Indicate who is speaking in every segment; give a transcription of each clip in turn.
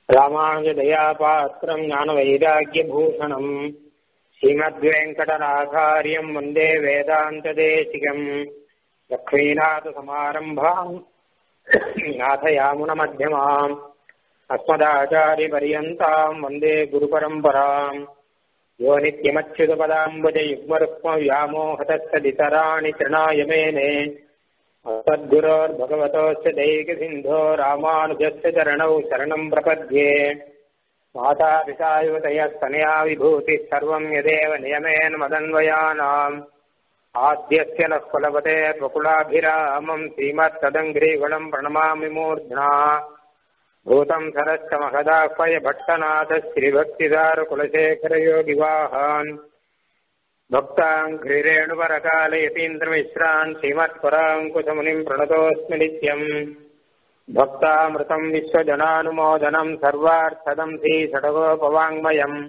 Speaker 1: ராமானுஜதயாபாத்திரம் ஞானவைராக்கியபூஷணம் ஸ்ரீமத்வேங்கடநாதாரியம் வந்தே வேதாந்ததேசிகம் லக்ஷ்மீநாதசமாரம்பாம் நாथयामुनमध्यमाम् अस्मदाचार्यपर्यन्ताम् वन्दे गुरुपरम्पराम् यो नित्यमच्युतपदाम्बुजयुग्मरुक्मव्यामोहतस्तदितराणि तृणाय मेने तद्गुरोर्भगवतोऽस्य दैकसिन्धो रामानुजस्य चरणौ शरणम् प्रपद्ये मातापितायुवतयस्तनया विभूतिः सर्वम् यदेव नियमेन मदन्वयानाम् आद्यस्य नः कुलपते प्रकुलाभिरामम् श्रीमत्तदङ्घ्रीगुणम् प्रणमामि मूर्ध्ना भूतम् सरश्च महदाह्वय भट्टनाथः श्रीभक्तिदारकुलशेखरयोगिवाहान् भक्ताङ्घ्रिरेणुपरकालयतीन्द्रमिश्रान् श्रीमत्पराङ्कुशमुनिम् प्रणतोऽस्मि नित्यम् भक्तामृतम् विश्वजनानुमोदनम् सर्वार्थदम् श्रीषडगोपवाङ्मयम्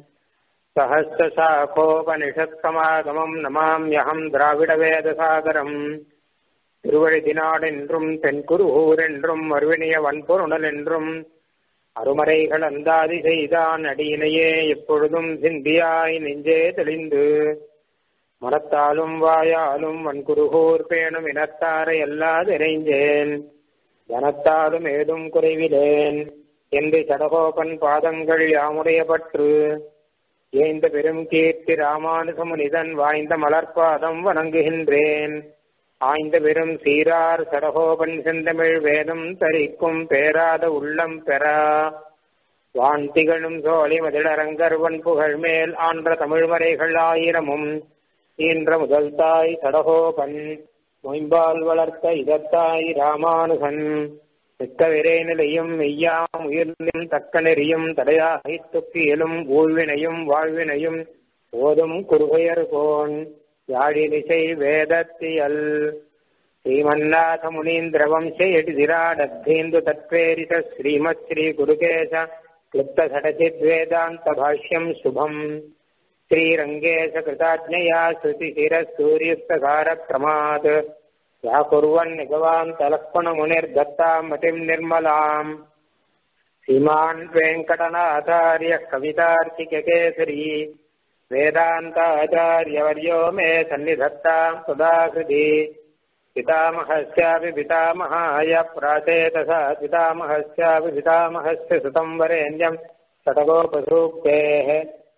Speaker 1: सहस्रशाखोपनिषत्समागमम् नमाम्यहम् द्राविडवेदसागरम् திருவழிதினாடென்றும் தென்குருகூரென்றும் மறுவினிய வன்பொருணல் என்றும் அருமறைகள் அந்தாதி செய்தான் அடியினையே எப்பொழுதும் சிந்தியாய் நெஞ்சே தெளிந்து மனத்தாலும் வாயாலும் வன்குருகூர் பேணும் இனத்தாரை அல்லாதிரைஞ்சேன் ஜனத்தாலும் ஏதும் குறைவிலேன் என்று சடகோபன் பாதங்கள் யாமுடைய பற்று ஏந்த பெரும் கீர்த்தி ராமானுசமுனிதன் வாய்ந்த மலர்பாதம் வணங்குகின்றேன் ஆய்ந்த பெரும் சீரார் சடகோபன் செந்தமிழ் வேதம் தரிக்கும் பேராத உள்ளம் பெறா வான் திகழும் சோழி மதிலரங்கர்வன் புகழ் மேல் ஆன்ற தமிழ்மறைகள் ஆயிரமும் ஈன்ற முதல் தாய் சடகோபன் மொயம்பால் வளர்த்த இதத்தாய் ராமானுகன் மிக்க விரை நிலையும் மெய்யாம் உயிர்நிலும் தக்க நெறியும் தடையாகி துக்கியலும் ஊழ்வினையும் வாழ்வினையும் ஓதும் குறுகையர் கோன் யாழினிசை வேதத்தியல் ஸ்ரீமன்னாத முனீந்திர வம்சயடிதிராடத்தேந்து தத்வேரித ஸ்ரீமத் ஸ்ரீ குருகேச கிளிப்த சடசித் வேதாந்த பாஷ்யம் சுபம் श्रीरङ्गेश कृताज्ञया श्रुतिशिरसूर्युक्तकारक्रमात् व्याकुर्वन् निगवान्तलक्ष्मणमुनिर्दत्ताम् मतिम् निर्मलाम् श्रीमान् वेङ्कटनाचार्यः कवितार्किककेसरी वेदान्ताचार्यवर्यो मे सन्निधत्ताम् सदाकृति पितामहस्यापि पितामहाय प्राचेतसा पितामहस्यापि पितामहस्य सुतम् वरेण्यम् शतकोपसूक्तेः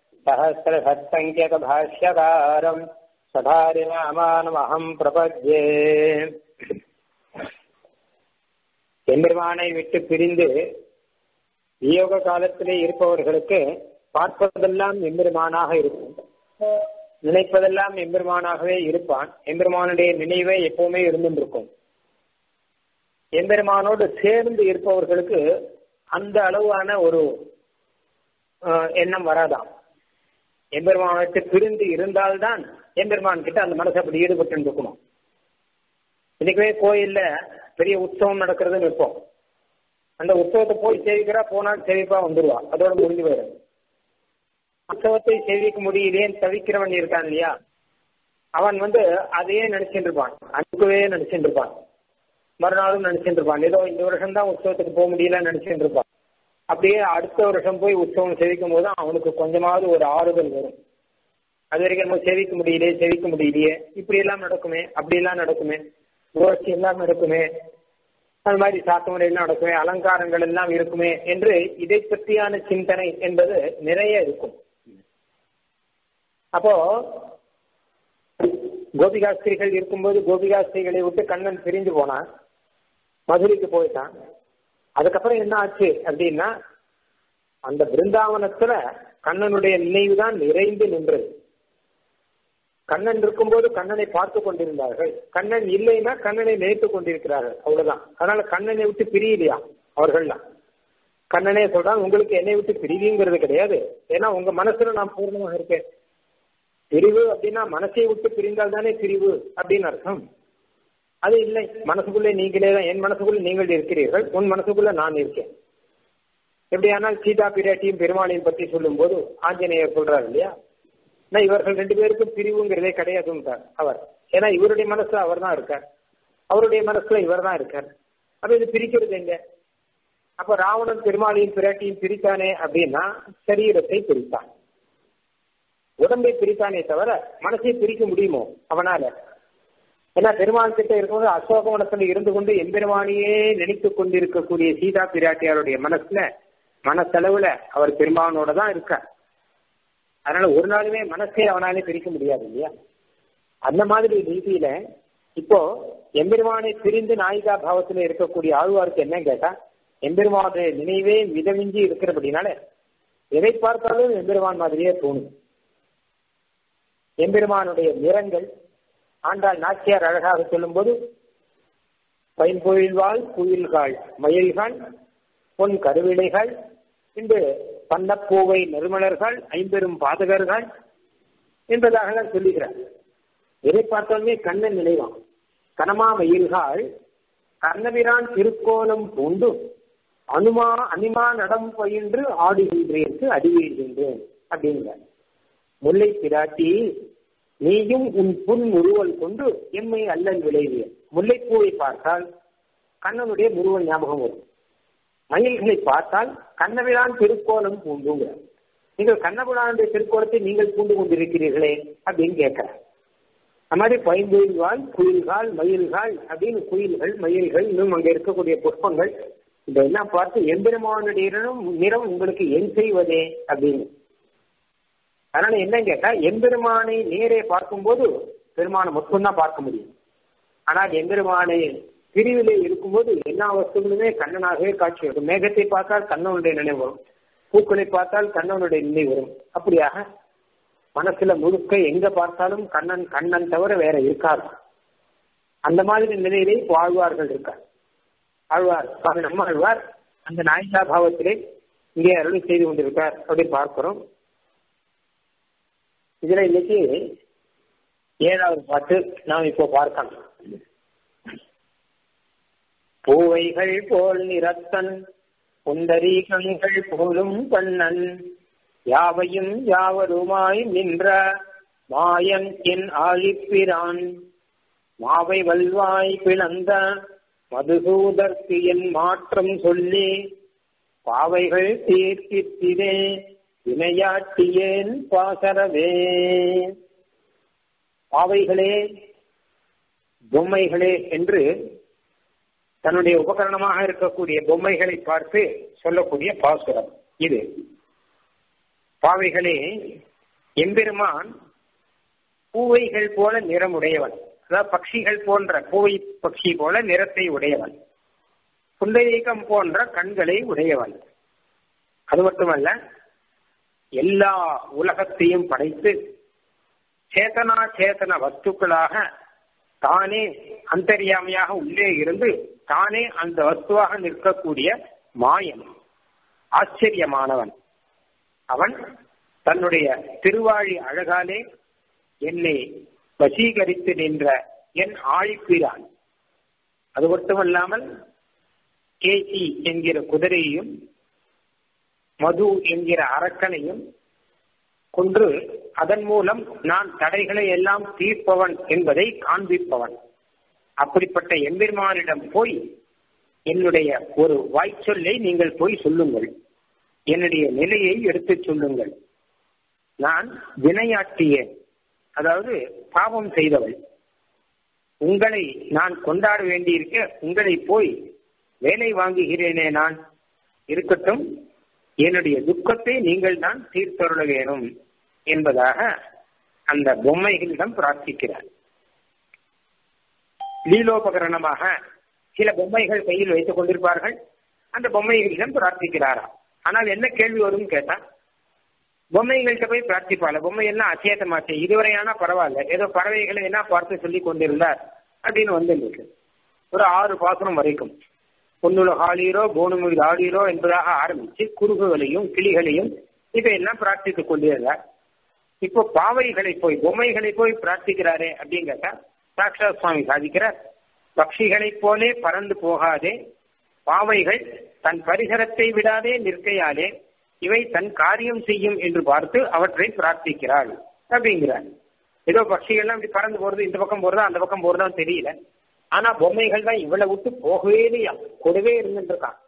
Speaker 1: सहस्रषट्सङ्ख्यकभाष्यकारम् சதாரிநாமானமகம் பிரபத்யே எம்பெருமானை விட்டு பிரிந்து வியோக காலத்திலே இருப்பவர்களுக்கு பார்ப்பதெல்லாம் எம்பெருமானாக இருக்கும் நினைப்பதெல்லாம் எம்பெருமானாகவே இருப்பான் எம்பெருமானுடைய நினைவே எப்பவுமே இருந்துருக்கும் எம்பெருமானோடு சேர்ந்து இருப்பவர்களுக்கு அந்த அளவான ஒரு எண்ணம் வராதாம் எம்பெருமானத்தை பிரிந்து இருந்தால்தான் எம்பெருமான் கிட்ட அந்த மனசு அப்படி ஈடுபட்டு இருக்கணும் இன்னைக்குவே கோயில்ல பெரிய உற்சவம் நடக்கிறதுன்னு இருப்போம் அந்த உற்சவத்தை போய் சேவிக்கிறா போனால் சேவிப்பா வந்துருவா அதோட முடிஞ்சு போயிடும் உற்சவத்தை சேவிக்க முடியலேன்னு தவிக்கிறவன் இருக்கான் இல்லையா அவன் வந்து அதையே நினைச்சிட்டு இருப்பான் அனுப்பவே நினைச்சிட்டு இருப்பான் மறுநாளும் நினைச்சிட்டு இருப்பான் ஏதோ இந்த வருஷம் தான் உற்சவத்துக்கு போக முடியல நினைச்சிட்டு இருப்பான் அப்படியே அடுத்த வருஷம் போய் உற்சவம் சேவிக்கும் போது அவனுக்கு கொஞ்சமாவது ஒரு ஆறுதல் வரும் அது வரைக்கும் நம்ம சேவிக்க முடியலையே சேவிக்க முடியலையே இப்படி எல்லாம் நடக்குமே அப்படி எல்லாம் நடக்குமே கோஷ்டி எல்லாம் நடக்குமே அது மாதிரி சாத்தமுறை எல்லாம் நடக்குமே அலங்காரங்கள் எல்லாம் இருக்குமே என்று இதை பற்றியான சிந்தனை என்பது நிறைய இருக்கும் அப்போ கோபிகாஸ்திரிகள் இருக்கும்போது கோபிகாஸ்திரிகளை விட்டு கண்ணன் பிரிஞ்சு போனான் மதுரைக்கு போயிட்டான் அதுக்கப்புறம் என்ன ஆச்சு அப்படின்னா அந்த பிருந்தாவனத்துல கண்ணனுடைய நினைவு தான் நிறைந்து நின்றது கண்ணன் இருக்கும்போது கண்ணனை பார்த்து கொண்டிருந்தார்கள் கண்ணன் இல்லைன்னா கண்ணனை நினைத்து கொண்டிருக்கிறார்கள் அவ்வளவுதான் அதனால கண்ணனை விட்டு பிரியலையா அவர்கள்லாம் கண்ணனே சொல்றான் உங்களுக்கு என்னை விட்டு பிரிவுங்கிறது கிடையாது ஏன்னா உங்க மனசுல நான் பூர்ணமாக இருக்கேன் பிரிவு அப்படின்னா மனசை விட்டு பிரிந்தால் தானே பிரிவு அப்படின்னு அர்த்தம் அது இல்லை மனசுக்குள்ளே நீங்களே தான் என் மனசுக்குள்ள நீங்கள் இருக்கிறீர்கள் உன் மனசுக்குள்ள நான் இருக்கேன் எப்படியானால் சீதா பிராட்டியும் பெருமாளையும் பற்றி சொல்லும் போது ஆஞ்சநேயர் சொல்றாரு இல்லையா நான் இவர்கள் ரெண்டு பேருக்கும் பிரிவுங்கிறதே கிடையாதுன்றார் அவர் ஏன்னா இவருடைய மனசுல அவர் தான் இருக்கார் அவருடைய மனசுல இவர் தான் இருக்கார் அப்ப இது பிரிக்கிறது எங்க அப்ப ராவணன் பெருமாளையும் பிராட்டியும் பிரித்தானே அப்படின்னா சரீரத்தை பிரித்தான் உடம்பை பிரித்தானே தவிர மனசை பிரிக்க முடியுமோ அவனால ஏன்னா பெருமாள் கிட்ட இருக்கும்போது அசோகவனத்துல இருந்து கொண்டு எம்பெருமானியே நினைத்து கொண்டிருக்கக்கூடிய சீதா பிராட்டியாருடைய மனசுல மனசளவுல அவர் பெருமானோட தான் இருக்கார் அதனால ஒரு நாளுமே மனசே அவனாலே பிரிக்க முடியாது இல்லையா அந்த மாதிரி ரீதியில இப்போ எம்பெருமானை பிரிந்து நாயிகா பாவத்துல இருக்கக்கூடிய ஆழ்வாருக்கு என்ன கேட்டா எம்பெருமானுடைய நினைவே மிதமிஞ்சி இருக்கிறபடினால எதை பார்த்தாலும் எம்பெருமான் மாதிரியே தோணும் எம்பெருமானுடைய நிறங்கள் ஆண்டாள் நாச்சியார் அழகாக சொல்லும்போது பைன்பொழில்வாள் குயில்காள் மயில்கள் பொன் கருவிளைகள் இன்று பன்னப்பூவை நறுமலர்கள் ஐம்பெரும் பாதகர்கள் என்பதாக சொல்லுகிறார் எதை பார்த்தாலுமே கண்ணன் நினைவான் கனமா மயில்காள் கர்ணபிரான் திருக்கோலம் பூண்டு அனுமா அனிமா நடம் பயின்று ஆடுகின்றேன் அடிவீழ்கின்றேன் அப்படிங்கிற முல்லை பிராட்டி நீயும் உன் புன் முருவல் கொண்டு எம்மை அல்லல் விளைவிய முல்லைப்பூவை பார்த்தால் கண்ணனுடைய முருவல் ஞாபகம் வரும் மயில்களை பார்த்தால் கண்ணபிரான் திருக்கோலம் பூண்டுங்க நீங்கள் கண்ணபிரானுடைய திருக்கோலத்தை நீங்கள் பூண்டு கொண்டிருக்கிறீர்களே அப்படின்னு கேட்கிறார் அது மாதிரி பைம்பொயில்வாள் குயில்கால் மயில்கால் அப்படின்னு குயில்கள் மயில்கள் இன்னும் அங்க இருக்கக்கூடிய புஷ்பங்கள் இதெல்லாம் பார்த்து எம்பெருமானுடைய நிறம் உங்களுக்கு என் செய்வதே அப்படின்னு அதனால என்ன கேட்டா எம்பெருமானை நேரே பார்க்கும்போது பெருமானை மட்டும்தான் பார்க்க முடியும் ஆனால் எம்பெருமானை பிரிவிலே இருக்கும்போது எல்லா வஸ்துகளுமே கண்ணனாகவே காட்சி வரும் மேகத்தை பார்த்தால் கண்ணனுடைய நினைவு வரும் பூக்களை பார்த்தால் கண்ணனுடைய நினைவு வரும் அப்படியாக மனசுல முழுக்க எங்க பார்த்தாலும் கண்ணன் கண்ணன் தவிர வேற இருக்காது அந்த மாதிரி நிலையிலே இப்போ ஆழ்வார்கள் இருக்கார் ஆழ்வார் சுவாமி நம்ம ஆழ்வார் அந்த நாயிகா பாவத்திலே இங்கே அருளி செய்து கொண்டிருக்கார் அப்படின்னு பார்க்கிறோம் இதுல இன்னைக்கு ஏழாவது பாட்டு நாம் இப்போ பார்க்கலாம் பூவைகள் போல் நிறத்தன் புண்டரீகங்கள் போலும் கண்ணன் யாவையும் யாவருமாய் நின்ற மாயன் என் ஆழிப்பிரான் மாவை வல்வாய் பிளந்த மதுசூதற்கு என் மாற்றம் சொல்லி பாவைகள் தீர்த்தித்திரே வினையாட்டியேன் பாசரவே பாவைகளே பொம்மைகளே என்று தன்னுடைய உபகரணமாக இருக்கக்கூடிய பொம்மைகளை பார்த்து சொல்லக்கூடிய பாசுரம் இது பாவைகளே எம்பெருமான் பூவைகள் போல நிறமுடையவன் அதாவது பட்சிகள் போன்ற பூவை பட்சி போல நிறத்தை உடையவன் புண்டரீகம் போன்ற கண்களை உடையவன் அது மட்டுமல்ல எல்லா உலகத்தையும் படைத்து சேதனா சேதன வஸ்துக்களாக தானே அந்தரியாமையாக உள்ளே இருந்து தானே அந்த வஸ்துவாக நிற்கக்கூடிய மாயன் ஆச்சரியமானவன் அவன் தன்னுடைய திருவாழி அழகாலே என்னை வசீகரித்து நின்ற என் ஆழிப்பிரான் அது மட்டுமல்லாமல் கேசி என்கிற குதிரையையும் மது என்கிற அரக்கனையும் கொன்று அதன் மூலம் நான் தடைகளை எல்லாம் தீர்ப்பவன் என்பதை காண்பிப்பவன் அப்படிப்பட்ட எம்பெருமானிடம் போய் என்னுடைய ஒரு வாய்ச்சொல்லை நீங்கள் போய் சொல்லுங்கள் என்னுடைய நிலையை எடுத்துச் சொல்லுங்கள் நான் வினையாட்டியேன் அதாவது பாவம் செய்தவள் உங்களை நான் கொண்டாட வேண்டியிருக்க உங்களை போய் வேலை வாங்குகிறேனே நான் இருக்கட்டும் என்னுடைய துக்கத்தை நீங்கள் தான் தீர்த்தருள வேணும் என்பதாக அந்த பொம்மைகளிடம் பிரார்த்திக்கிறார் லீலோபகரணமாக சில பொம்மைகள் கையில் வைத்துக் கொண்டிருப்பார்கள் அந்த பொம்மைகளிடம் பிரார்த்திக்கிறாரா ஆனால் என்ன கேள்வி வரும் கேட்டா பொம்மைகள்கிட்ட போய் பிரார்த்திப்பாள் பொம்மை எல்லாம் அச்சேதமாச்சு இதுவரையானா பரவாயில்ல ஏதோ பறவைகளை என்ன பார்த்து சொல்லி கொண்டிருந்தார் அப்படின்னு வந்து ஒரு ஆறு பாசனம் வரைக்கும் பொன்னுல ஆளீரோ போனுமில் ஆளீரோ என்பதாக ஆரம்பிச்சு குறுகுகளையும் கிளிகளையும் இதையெல்லாம் பிரார்த்தித்துக் கொண்டிருந்தார் இப்போ பாவைகளை போய் பொம்மைகளை போய் பிரார்த்திக்கிறாரே அப்படின்னு கேட்டா சாக்ஷா சுவாமி சாதிக்கிறார் பட்சிகளைப் போலே பறந்து போகாதே பாவைகள் தன் பரிசரத்தை விடாதே நிற்கையாலே இவை தன் காரியம் செய்யும் என்று பார்த்து அவற்றை பிரார்த்திக்கிறாள் அப்படிங்கிறார் ஏதோ பட்சிகள்லாம் இப்படி பறந்து போறது இந்த பக்கம் போறதா அந்த பக்கம் போறதான்னு தெரியல ஆனா பொம்மைகள் தான் இவளை விட்டு போகவே இல்லையா கூடவே இருந்துட்டு இருக்கான்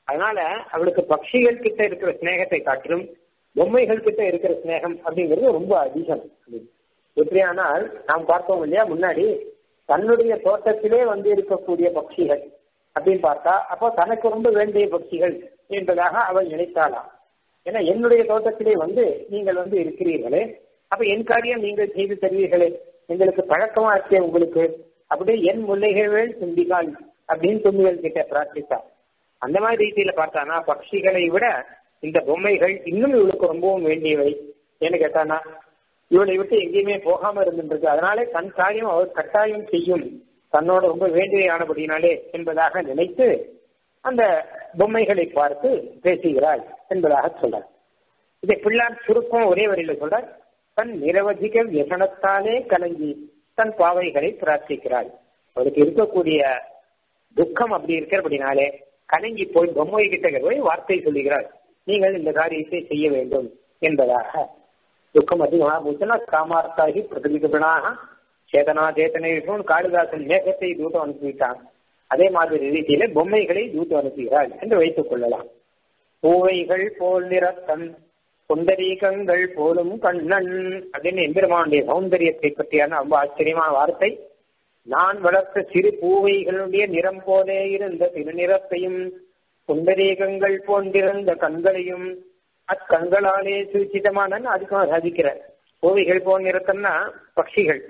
Speaker 1: அதனால அவளுக்கு பட்சிகள் கிட்ட இருக்கிற ஸ்நேகத்தை காட்டிலும் பொம்மைகள் கிட்ட இருக்கிற ஸ்நேகம் அப்படிங்கிறது ரொம்ப அதிகம் எப்படியானால் நாம் பார்த்தோம் இல்லையா முன்னாடி தன்னுடைய தோட்டத்திலே வந்து இருக்கக்கூடிய பட்சிகள் அப்படின்னு பார்த்தா அப்போ தனக்கு ரொம்ப வேண்டிய பட்சிகள் என்பதாக அவள் நினைத்தாளாம் ஏன்னா என்னுடைய தோட்டத்திலே வந்து நீங்கள் வந்து இருக்கிறீர்களே அப்ப என் காரியம் நீங்கள் செய்து தருவீர்களே எங்களுக்கு பழக்கமா இருக்கே உங்களுக்கு அப்படியே என் முல்லைகள் சிந்திகால் அப்படின்னு தும்பிகள் கிட்ட பிரார்த்தித்தார் அந்த மாதிரி ரீதியில பார்த்தானா பட்சிகளை விட இந்த பொம்மைகள் இன்னும் இவளுக்கு ரொம்பவும் வேண்டியவை ஏன்னு கேட்டானா இவளை விட்டு எங்கேயுமே போகாம இருந்துருக்கு அதனாலே தன் காரியம் அவர் கட்டாயம் செய்யும் தன்னோட ரொம்ப வேண்டியானபடினாலே என்பதாக நினைத்து அந்த பொம்மைகளை பார்த்து பேசுகிறாள் என்பதாக சொல்றார் இதை பிள்ளார் சுருக்கம் ஒரே வரியில சொல்றார் தன் நிரவதிக வியசனத்தாலே கலங்கி தன் பாவைகளை பிரார்த்திக்கிறாள் அவளுக்கு இருக்கக்கூடிய துக்கம் அப்படி இருக்கிறபடினாலே கலங்கி போய் பொம்மை கிட்ட போய் வார்த்தை சொல்லுகிறாள் நீங்கள் இந்த காரியத்தை செய்ய வேண்டும் என்பதாக துக்கம் அதிகமாக போச்சுன்னா காமார்த்தாகி பிரதிபிகபனாக சேதனா சேத்தனை காளிதாசன் மேகத்தை தூத்தம் அனுப்பிவிட்டான் அதே மாதிரி ரீதியில பொம்மைகளை தூத்து அனுப்புகிறாள் என்று வைத்துக் கொள்ளலாம் பூவைகள் போல் நிறத்தன் சுந்தரீகங்கள் போலும் கண்ணன் அப்படின்னு எம்பெருமானுடைய சௌந்தரியத்தை பற்றியான ரொம்ப ஆச்சரியமான வார்த்தை நான் வளர்த்த சிறு பூவைகளுடைய நிறம் போலே இருந்த திருநிறத்தையும் சுந்தரீகங்கள் போன்றிருந்த கண்களையும் அக்கண்களாலே சூச்சிதமான அதுக்காக சாதிக்கிறார் பூவைகள் போல் நிறத்தன்னா பட்சிகள்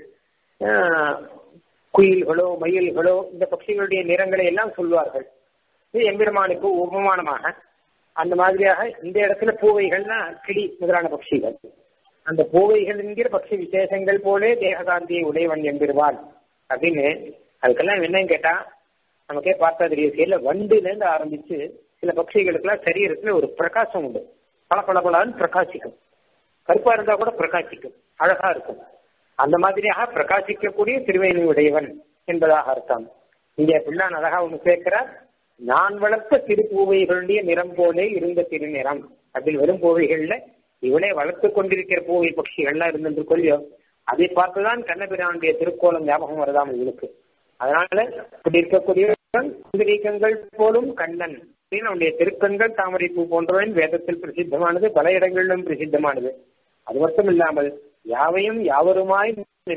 Speaker 1: குயில்களோ மயில்களோ இந்த பட்சிகளுடைய நிறங்களை எல்லாம் சொல்வார்கள் இது எம்பெருமானுக்கு உபமானமாக அந்த மாதிரியாக இந்த இடத்துல பூவைகள்னா கிளி முதலான பட்சிகள் அந்த பூவைகள் என்கிற பட்சி விசேஷங்கள் போலே தேககாந்தியை உடையவன் எம்பெருவான் அப்படின்னு அதுக்கெல்லாம் என்னன்னு கேட்டா நமக்கே பார்த்தா தெரியும் சில வண்டுல இருந்து ஆரம்பிச்சு சில பட்சிகளுக்கெல்லாம் சரீரத்துல ஒரு பிரகாசம் உண்டு பல பல பலான்னு பிரகாசிக்கும் கருப்பா இருந்தா கூட பிரகாசிக்கும் அழகா இருக்கும் அந்த மாதிரியாக பிரகாசிக்கக்கூடிய திருவேணி உடையவன் என்பதாக அர்த்தம் இங்கே பிள்ளான் அழகா ஒண்ணு சேர்க்கிறார் நான் வளர்த்த திருப்பூவைகளுடைய நிறம் போலே இருந்த திருநிறம் அப்படின்னு வெறும் பூவைகள்ல இவளே வளர்த்து கொண்டிருக்கிற பூவை பட்சிகள்லாம் இருந்தென்று கொள்ளியோ அதை பார்த்துதான் கண்ணபிரானுடைய திருக்கோலம் ஞாபகம் வருதாம் இவளுக்கு அதனால இப்படி இருக்கக்கூடிய சுந்தரீகங்கள் போலும் கண்ணன் அப்படின்னு அவனுடைய திருக்கண்கள் தாமரை பூ போன்றவன் வேதத்தில் பிரசித்தமானது பல இடங்களிலும் பிரசித்தமானது அது மட்டும் இல்லாமல் யாவையும் யாவருமாய்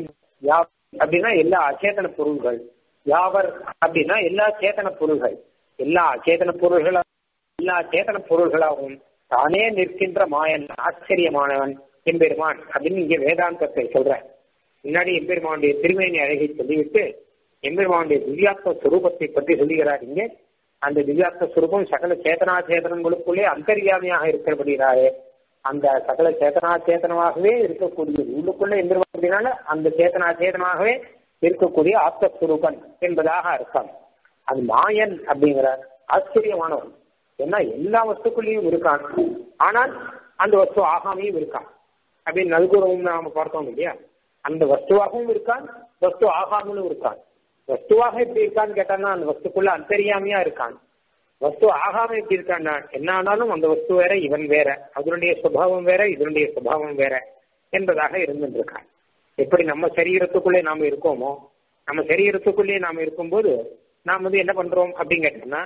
Speaker 1: அப்படின்னா எல்லா அச்சேதன பொருள்கள் யாவர் அப்படின்னா எல்லா சேத்தன பொருள்கள் எல்லா அச்சேதன பொருள்களா எல்லா சேத்தன பொருள்களாகவும் தானே நிற்கின்ற மாயன் ஆச்சரியமானவன் எம்பெருமான் அப்படின்னு இங்க வேதாந்தத்தை சொல்ற முன்னாடி எம்பெருமானுடைய திருமேனி அழகை சொல்லிவிட்டு எம்பெருமானுடைய திவ்யாத்ம சுரூபத்தை பற்றி சொல்லுகிறார் இங்க அந்த திவ்யாத்ம சுரூபம் சகல சேதனா சேதனங்களுக்குள்ளே அந்தர்யாமியாக இருக்கிறபடினாலே அந்த சகல சேத்தனா சேத்தனமாகவே இருக்கக்கூடிய உள்ளுக்குள்ள எந்திரமானதுனால அந்த சேத்தனா சேதனமாகவே இருக்கக்கூடிய ஆத்மஸ்வரூபன் என்பதாக அர்த்தம் அது மாயன் அப்படிங்கிறார் ஆச்சரியமானவன் ஏன்னா எல்லா வஸ்துக்குள்ளேயும் இருக்கான் ஆனால் அந்த வஸ்து ஆகாமையும் இருக்கான் அப்படின்னு நல்குறவும் நாம பார்த்தோம் இல்லையா அந்த வஸ்துவாகவும் இருக்கான் வஸ்து ஆகாமலும் இருக்கான் வஸ்துவாக எப்படி இருக்கான்னு கேட்டான்னா அந்த வஸ்துக்குள்ள அந்தரியாமையா இருக்கான் வஸ்து ஆகாம எப்படி இருக்கான்னா என்ன ஆனாலும் அந்த வஸ்து வேற இவன் வேற அதனுடைய சுபாவம் வேற இதனுடைய சுபாவம் வேற என்பதாக இருந்துருக்கான் எப்படி நம்ம சரீரத்துக்குள்ளே நாம இருக்கோமோ நம்ம சரீரத்துக்குள்ளே நாம இருக்கும்போது நாம் வந்து என்ன பண்றோம் அப்படின்னு கேட்டோம்னா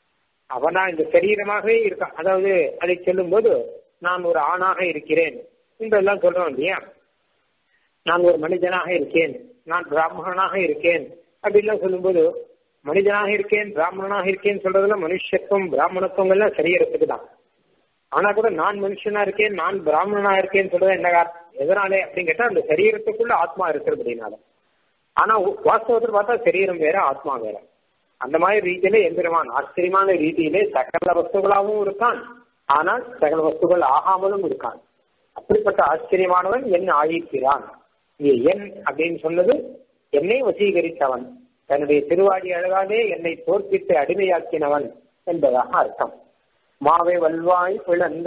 Speaker 1: அவனா இந்த சரீரமாகவே இருக்கான் அதாவது அதை சொல்லும் போது நான் ஒரு ஆணாக இருக்கிறேன் என்றெல்லாம் சொல்றோம் இல்லையா நான் ஒரு மனிதனாக இருக்கேன் நான் பிராமணனாக இருக்கேன் அப்படின்லாம் சொல்லும்போது மனிதனாக இருக்கேன் பிராமணனாக இருக்கேன்னு சொல்றதுல மனுஷத்துவம் பிராமணத்துவங்கள்லாம் சரீரத்துக்கு தான் ஆனா கூட நான் மனுஷனா இருக்கேன் நான் பிராமணனா இருக்கேன்னு சொல்றது என்ன எதனாலே அப்படின்னு கேட்டா அந்த சரீரத்துக்குள்ள ஆத்மா இருக்கிறது அப்படின்னால ஆனா வாஸ்தவத்தில் பார்த்தா சரீரம் வேற ஆத்மா வேற அந்த மாதிரி ரீதியில எந்திரமான் ஆச்சரியமான ரீதியிலே சகல வஸ்துகளாகவும் இருக்கான் ஆனால் சகல வஸ்துகள் ஆகாமலும் இருக்கான் அப்படிப்பட்ட ஆச்சரியமானவன் என் ஆயிக்கிறான் இங்கே என் அப்படின்னு சொன்னது என்னை வசீகரித்தவன் தன்னுடைய திருவாடி அழகாலே என்னை தோற்பித்து அடிமையாக்கினவன் என்பதாக அர்த்தம் மாவை வல்வாய் பிளந்த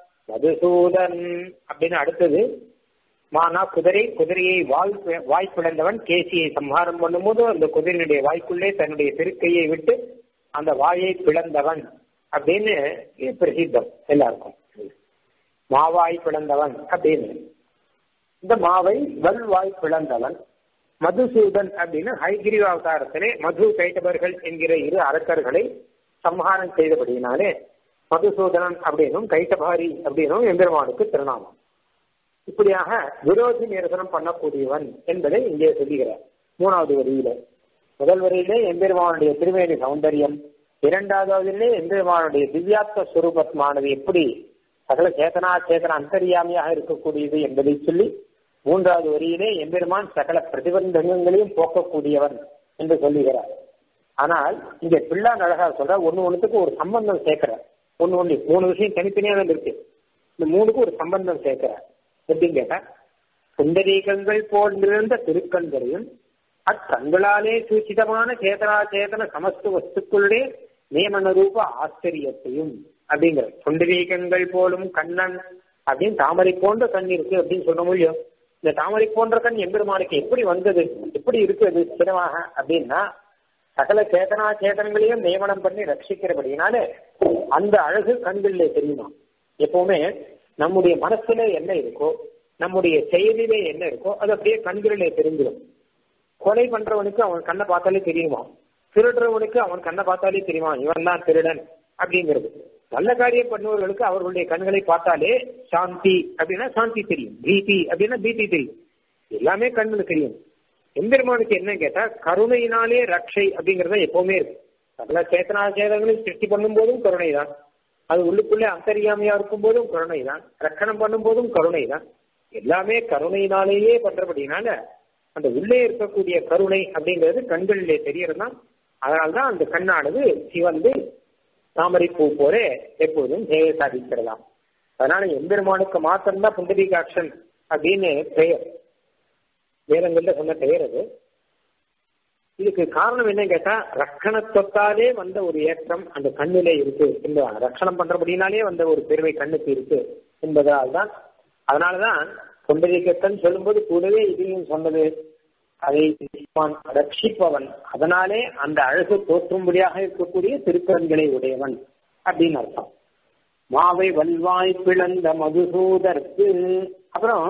Speaker 1: மதுசூதன் அப்படின்னு அடுத்தது மானா குதிரை குதிரையை வாய் வாய் பிளந்தவன் கேசியை சம்ஹாரம் பண்ணும்போது அந்த குதிரையினுடைய வாய்க்குள்ளே தன்னுடைய திருக்கையை விட்டு அந்த வாயை பிளந்தவன் அப்படின்னு இது பிரசித்தம் எல்லாருக்கும் மாவாய் பிளந்தவன் அப்படின்னு இந்த மாவை வல்வாய் பிளந்தவன் மதுசூதன் அப்படின்னு ஹைகிரிவ அவதாரத்திலே மது கைட்டவர்கள் என்கிற இரு அரக்கர்களை சம்ஹாரம் செய்தபடியினாலே மதுசூதனன் அப்படின்னும் கைட்டபாரி அப்படின்னும் எம்பெருமானுக்கு திருநாமம் இப்படியாக விரோதி நிரசனம் பண்ணக்கூடியவன் என்பதை இங்கே சொல்லுகிறார் மூணாவது வரியில முதல் வரியிலே எம்பெருமானுடைய திருமேனி சௌந்தரியம் இரண்டாவது வரியிலே எம்பெருமானுடைய திவ்யாத்ம சுரூபத்மானது எப்படி சகல சேதனா சேதன அந்தரியாமியாக இருக்கக்கூடியது என்பதை சொல்லி மூன்றாவது வரியிலே எம்பெருமான் சகல பிரதிபந்தங்களையும் போக்கக்கூடியவன் என்று சொல்லுகிறார் ஆனால் இங்க பிள்ளா அழகா சொல்ற ஒண்ணு ஒண்ணுத்துக்கு ஒரு சம்பந்தம் சேர்க்கிறார் ஒண்ணு ஒண்ணு மூணு விஷயம் தனித்தனியாக இருக்கு இந்த மூணுக்கு ஒரு சம்பந்தம் சேர்க்கிறார் எப்படின்னு கேட்டா சுந்தரீகங்கள் போல் நிறைந்த திருக்கண்களையும் அக்கண்களாலே சூச்சிதமான சேதனா சேதன சமஸ்து வஸ்துக்களுடைய நியமன ரூப ஆச்சரியத்தையும் அப்படிங்கிற சுந்தரீகங்கள் போலும் கண்ணன் அப்படின்னு தாமரை போன்ற கண் இருக்கு அப்படின்னு சொல்ல முடியும் இந்த தாமரை போன்ற கண் எம்பெருமானுக்கு எப்படி வந்தது எப்படி இருக்கு அது ஸ்திரமாக அப்படின்னா சகல சேதனா சேதனங்களையும் நியமனம் பண்ணி ரட்சிக்கிறபடினால அந்த அழகு கண்களிலே தெரியுமா எப்பவுமே நம்முடைய மனசுல என்ன இருக்கோ நம்முடைய செயலிலே என்ன இருக்கோ அது அப்படியே கண்களிலே தெரிஞ்சிடும் கொலை பண்றவனுக்கு அவன் கண்ணை பார்த்தாலே தெரியுமா திருடுறவனுக்கு அவன் கண்ணை பார்த்தாலே தெரியுமா இவன் தான் திருடன் அப்படிங்கிறது நல்ல காரியம் பண்ணுவவர்களுக்கு அவர்களுடைய கண்களை பார்த்தாலே சாந்தி அப்படின்னா சாந்தி தெரியும் பீதி அப்படின்னா பீதி தெரியும் எல்லாமே கண்ணுக்கு தெரியும் எம்பெருமானுக்கு என்ன கேட்டா கருணையினாலே ரக்ஷை அப்படிங்கறத எப்பவுமே இருக்கு சகல சேத்தனா சேதங்களையும் சிருஷ்டி பண்ணும் போதும் கருணை தான் அது உள்ளுக்குள்ளே அந்தரியாமையா இருக்கும் போதும் கருணை தான் ரக்கணம் பண்ணும் போதும் கருணை தான் எல்லாமே கருணையினாலேயே பண்றபடினால அந்த உள்ளே இருக்கக்கூடிய கருணை அப்படிங்கிறது கண்களிலே தெரியறதுதான் அதனால்தான் அந்த கண்ணானது சிவந்து தாமரை பூ போல எப்போதும் சேவை சாதிக்கிறதாம் அதனால எம்பெருமானுக்கு மாத்திரம்தான் புண்டரீகாட்சன் அப்படின்னு பெயர் வேதங்கள்ல சொன்ன பெயர் அது இதுக்கு காரணம் என்ன கேட்டா ரக்கணத்தொத்தாலே வந்த ஒரு ஏற்றம் அந்த கண்ணிலே இருக்கு என்பதால் ரக்கணம் பண்றபடினாலே வந்த ஒரு பெருமை கண்ணுக்கு இருக்கு என்பதால் தான் அதனாலதான் புண்டரீகத்தன் சொல்லும்போது கூடவே இதையும் சொன்னது அதை ரட்சிப்பவன் அதனாலே அந்த அழகு தோற்றும்படியாக இருக்கக்கூடிய திருக்கண்களை உடையவன் அப்படின்னு அர்த்தம் மாவை வல்வாய் பிளந்த மதுசூதற்கு அப்புறம்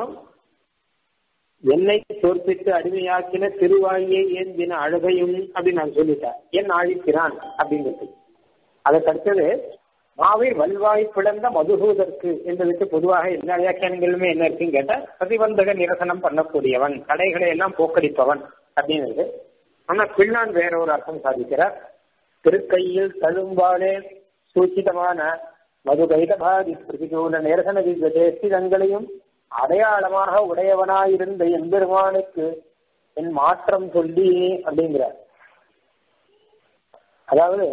Speaker 1: என்னை தோற்பித்து அடிமையாக்கின திருவாயை ஏந்தின அழகையும் அப்படின்னு நான் சொல்லிட்டேன் என் ஆழிக்கிறான் அப்படிங்கிறது அதற்கு அடுத்தது மாவை வல்வாய் பிளந்த மதுசூதற்கு என்பதற்கு பொதுவாக எல்லா வியாக்கியானங்களுமே என்ன இருக்குன்னு கேட்டா பிரதிபந்தக நிரசனம் பண்ணக்கூடியவன் தடைகளை எல்லாம் போக்கடிப்பவன் அப்படிங்கிறது ஆனா பிள்ளான் வேற ஒரு அர்த்தம் சாதிக்கிறார் திருக்கையில் தழும்பாலே சூச்சிதமான மது கைதபாதி பிரதிகூல நிரசன தேசிதங்களையும் அடையாளமாக உடையவனாயிருந்த எம்பெருமானுக்கு என் மாற்றம் சொல்லி அப்படிங்கிறார் அதாவது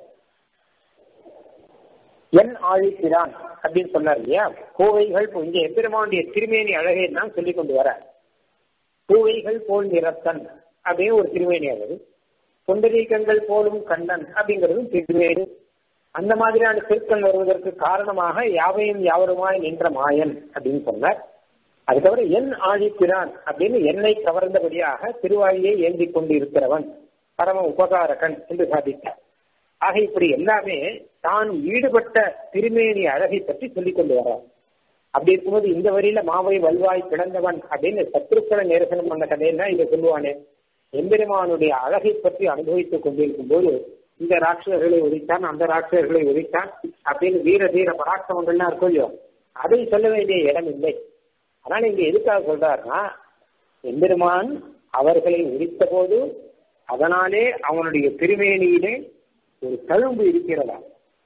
Speaker 1: என் ஆழிக்கிறான் அப்படின்னு சொன்னார் இல்லையா பூவைகள் இங்க எம்பெருமானுடைய திருமேனி அழகை தான் சொல்லிக் கொண்டு வர பூவைகள் போல் நிறத்தன் அப்படின்னு ஒரு திருமேனி அழகு பொண்டரீகங்கள் போலும் கண்ணன் அப்படிங்கிறதும் திருமேனி அந்த மாதிரியான திருக்கண் வருவதற்கு காரணமாக யாவையும் யாவருமாய் நின்ற மாயன் அப்படின்னு சொன்னார் அதுக்கப்புறம் என் ஆழிக்கிறான் அப்படின்னு என்னை கவர்ந்தபடியாக திருவாழியை ஏந்தி கொண்டு இருக்கிறவன் பரம உபகாரகன் என்று சாதித்தார் ஆக இப்படி எல்லாமே தான் ஈடுபட்ட திருமேனி அழகை பற்றி சொல்லிக் கொண்டு வரார் அப்படி இருக்கும்போது இந்த வரியில மாவை வல்வாய் பிளந்தவன் அப்படின்னு சத்ருக்களை நேரசனம் பண்ண கதையெல்லாம் இதை சொல்லுவானே எம்பெருமானுடைய அழகை பற்றி அனுபவித்துக் கொண்டிருக்கும் போது இந்த ராட்சசர்களை உதைத்தான் அந்த ராட்சசர்களை உதைத்தான் அப்படின்னு வீர தீர பராக்கிரமங்கள்லாம் இருக்கும் இல்லையோ அதை சொல்ல வேண்டிய இடம் இல்லை அதனால இங்க எதுக்காக சொல்றாருன்னா எம்பெருமான் அவர்களை உரித்த போது அதனாலே அவனுடைய திருமேனியிலே ஒரு தழும்பு இருக்கிறதா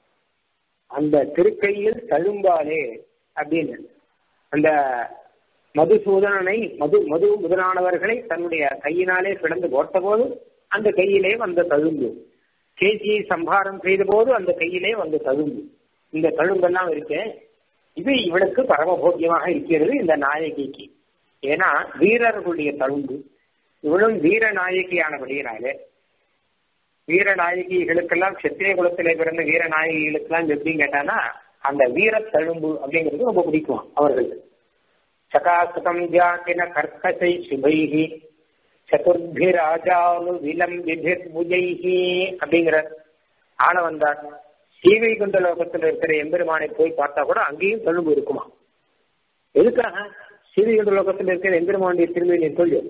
Speaker 1: அந்த திருக்கையில் தழும்பாலே அப்படின்னு அந்த மதுசூதனனை மது மது முதலானவர்களை தன்னுடைய கையினாலே பிளந்து போட்ட போது அந்த கையிலே வந்த தழும்பு கேசியை சம்ஹாரம் செய்த போது அந்த கையிலே வந்த தழும்பு இந்த தழும்பெல்லாம் இருக்கேன் இது இவளுக்கு பரமபோக்கியமாக இருக்கிறது இந்த நாயகிக்கு ஏன்னா வீரர்களுடைய தழும்பு இவளும் வீர நாயகியானபடியினாலே வீர நாயகிகளுக்கெல்லாம் கஷத்திரிய குலத்திலே பிறந்த வீர நாயகிகளுக்கெல்லாம் எப்படின்னு கேட்டானா அந்த வீர தழும்பு அப்படிங்கிறது ரொம்ப பிடிக்கும் அவர்களுக்கு சகாசுகம் ஜாத்தின கர்க்கசை சுபைகி சதுர்பிராஜானு விலம்பிபிர் புஜைகி அப்படிங்கிற ஆள வந்தார் சீவை குண்ட லோகத்தில் இருக்கிற எம்பெருமானை போய் பார்த்தா கூட அங்கேயும் தழும்பு இருக்குமா எதுக்காக சீவை குண்ட லோகத்தில் இருக்கிற எம்பெருமானுடைய திருமணி சொல்லு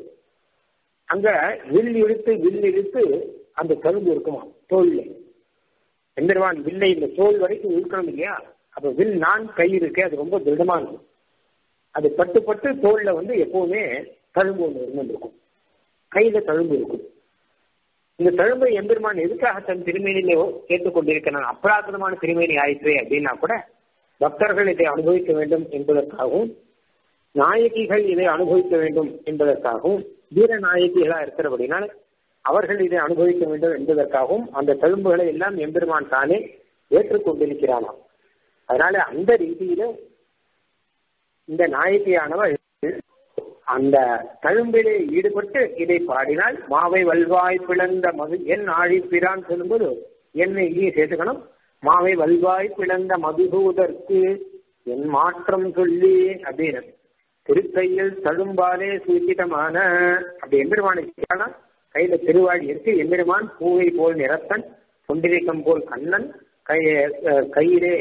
Speaker 1: அங்க வில் இழுத்து வில் இழுத்து அந்த தழும்பு இருக்குமா தோல்ல எம்பெருமான் வில்லை இந்த தோல் வரைக்கும் இழுக்கணும் இல்லையா அப்ப வில் நான் கை இருக்கு அது ரொம்ப திருடமா இருக்கும் அது பட்டு பட்டு தோல்ல வந்து எப்பவுமே தழும்பு ஒன்று இருந்திருக்கும் கையில தழும்பு இருக்கும் இந்த தழும்பை எம்பெருமான் எதுக்காக தன் திருமேனிலே கேட்டுக்கொண்டிருக்கிறான் அபராதமான திருமேனி ஆயிற்று அப்படின்னா கூட பக்தர்கள் இதை அனுபவிக்க வேண்டும் என்பதற்காகவும் நாயகிகள் இதை அனுபவிக்க வேண்டும் என்பதற்காகவும் வீர நாயகிகளா இருக்கிறபடினால் அவர்கள் இதை அனுபவிக்க வேண்டும் என்பதற்காகவும் அந்த தழும்புகளை எல்லாம் எம்பெருமான் தானே ஏற்றுக்கொண்டிருக்கிறானாம் அதனால அந்த ரீதியில இந்த நாயகியானவள் அந்த தழும்பிலே ஈடுபட்டு இதை பாடினால் மாவை வல்வாய் பிளந்த மது என் ஆழி பிரான் சொல்லும்போது என்னை இங்கே சேர்த்துக்கணும் மாவை வல்வாய் பிளந்த மதுகூதற்கு என் மாற்றம் சொல்லி அப்படின்னு திருக்கையில் தழும்பாலே சூச்சிதமான அப்படி எம்பெருமானுக்கு கையில திருவாழி இருக்கு எம்பெருமான் பூவை போல் நிறத்தன் கொண்டிருக்கம் போல் கண்ணன் கை கையிலே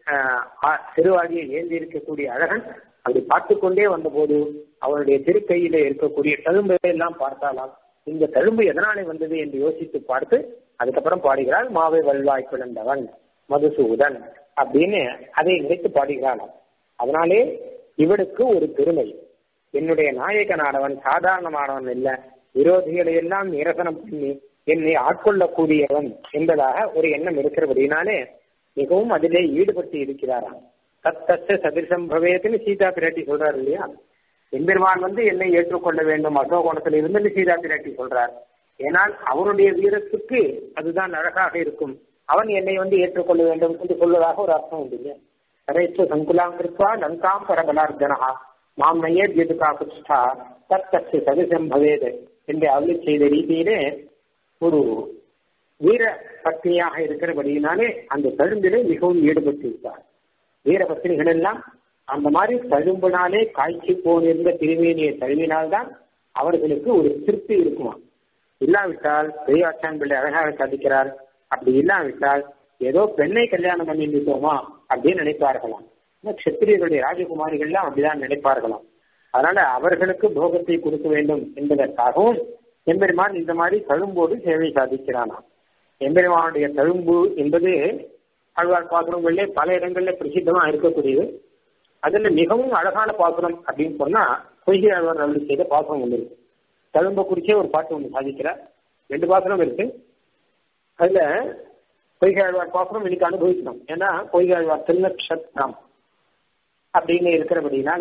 Speaker 1: திருவாழியை ஏந்தி இருக்கக்கூடிய அழகன் அப்படி பார்த்து கொண்டே வந்தபோது அவனுடைய திருக்கையிலே இருக்கக்கூடிய தழும்பை எல்லாம் பார்த்தாலாம் இந்த தழும்பு எதனாலே வந்தது என்று யோசித்து பார்த்து அதுக்கப்புறம் பாடுகிறாள் மாவை வல்வாய் பிளந்தவன் மதுசூதன் அப்படின்னு அதை நினைத்து பாடுகிறாளாம் அதனாலே இவனுக்கு ஒரு பெருமை என்னுடைய நாயகனானவன் சாதாரணமானவன் இல்ல விரோதிகளை எல்லாம் நிரசனம் பண்ணி என்னை ஆட்கொள்ளக்கூடியவன் என்பதாக ஒரு எண்ணம் இருக்கிறபடினாலே மிகவும் அதிலே ஈடுபட்டு இருக்கிறாராம் தத்தச்ச சதிர்சம் பவேதுன்னு சீதா பிராட்டி சொல்றாரு இல்லையா எம்பெருமான் வந்து என்னை ஏற்றுக்கொள்ள வேண்டும் அசோகோணத்தில் இருந்து சீதா பிராட்டி சொல்றார் ஏனால் அவருடைய வீரத்துக்கு அதுதான் அழகாக இருக்கும் அவன் என்னை வந்து ஏற்றுக்கொள்ள வேண்டும் என்று சொல்வதாக ஒரு அர்த்தம் உண்டு இல்லையா கரைச்சு சங்குலாம் கிருத்வா லங்காம் பரபலார்ஜனா மாம் நையர் எதுகா குஷ்டா தத்தச்சு சதிசம் பவேது என்று அருளி செய்த ரீதியிலே ஒரு வீர பத்னியாக இருக்கிறபடியினாலே அந்த தழும்பிலே மிகவும் ஈடுபட்டு இருப்பார் வீர பத்னிகள் எல்லாம் அந்த மாதிரி தழும்பினாலே காய்ச்சி போனிருந்த திருமேனியை தழுவினால்தான் அவர்களுக்கு ஒரு திருப்தி இருக்குமா இல்லாவிட்டால் பெரியாச்சான் பிள்ளை அழகாக சாதிக்கிறார் அப்படி இல்லாவிட்டால் ஏதோ பெண்ணை கல்யாணம் பண்ணிட்டோமா அப்படின்னு நினைப்பார்களாம் கத்திரியர்களுடைய ராஜகுமாரிகள்லாம் அப்படிதான் நினைப்பார்களாம் அதனால அவர்களுக்கு போகத்தை கொடுக்க வேண்டும் என்பதற்காகவும் எம்பெருமான் இந்த மாதிரி தழும்போடு சேவை சாதிக்கிறானாம் எம்பெருமானுடைய தழும்பு என்பது ஆழ்வார் பாசுரங்களிலே பல இடங்கள்ல பிரசித்தமா இருக்கக்கூடியது அதுல மிகவும் அழகான பாசுரம் அப்படின்னு சொன்னா பொய்கை ஆழ்வார் அருள் செய்த பாசுரம் ஒன்று இருக்கு தழும்ப குறிச்சே ஒரு பாட்டு ஒன்று சாதிக்கிறார் ரெண்டு பாசுரம் இருக்கு அதுல பொய்கை ஆழ்வார் பாசுரம் இன்னைக்கு அனுபவிக்கணும் ஏன்னா பொய்கை ஆழ்வார் திருநக்ஷத்ரம் அப்படின்னு இருக்கிறபடினால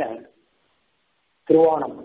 Speaker 1: திருவோணம்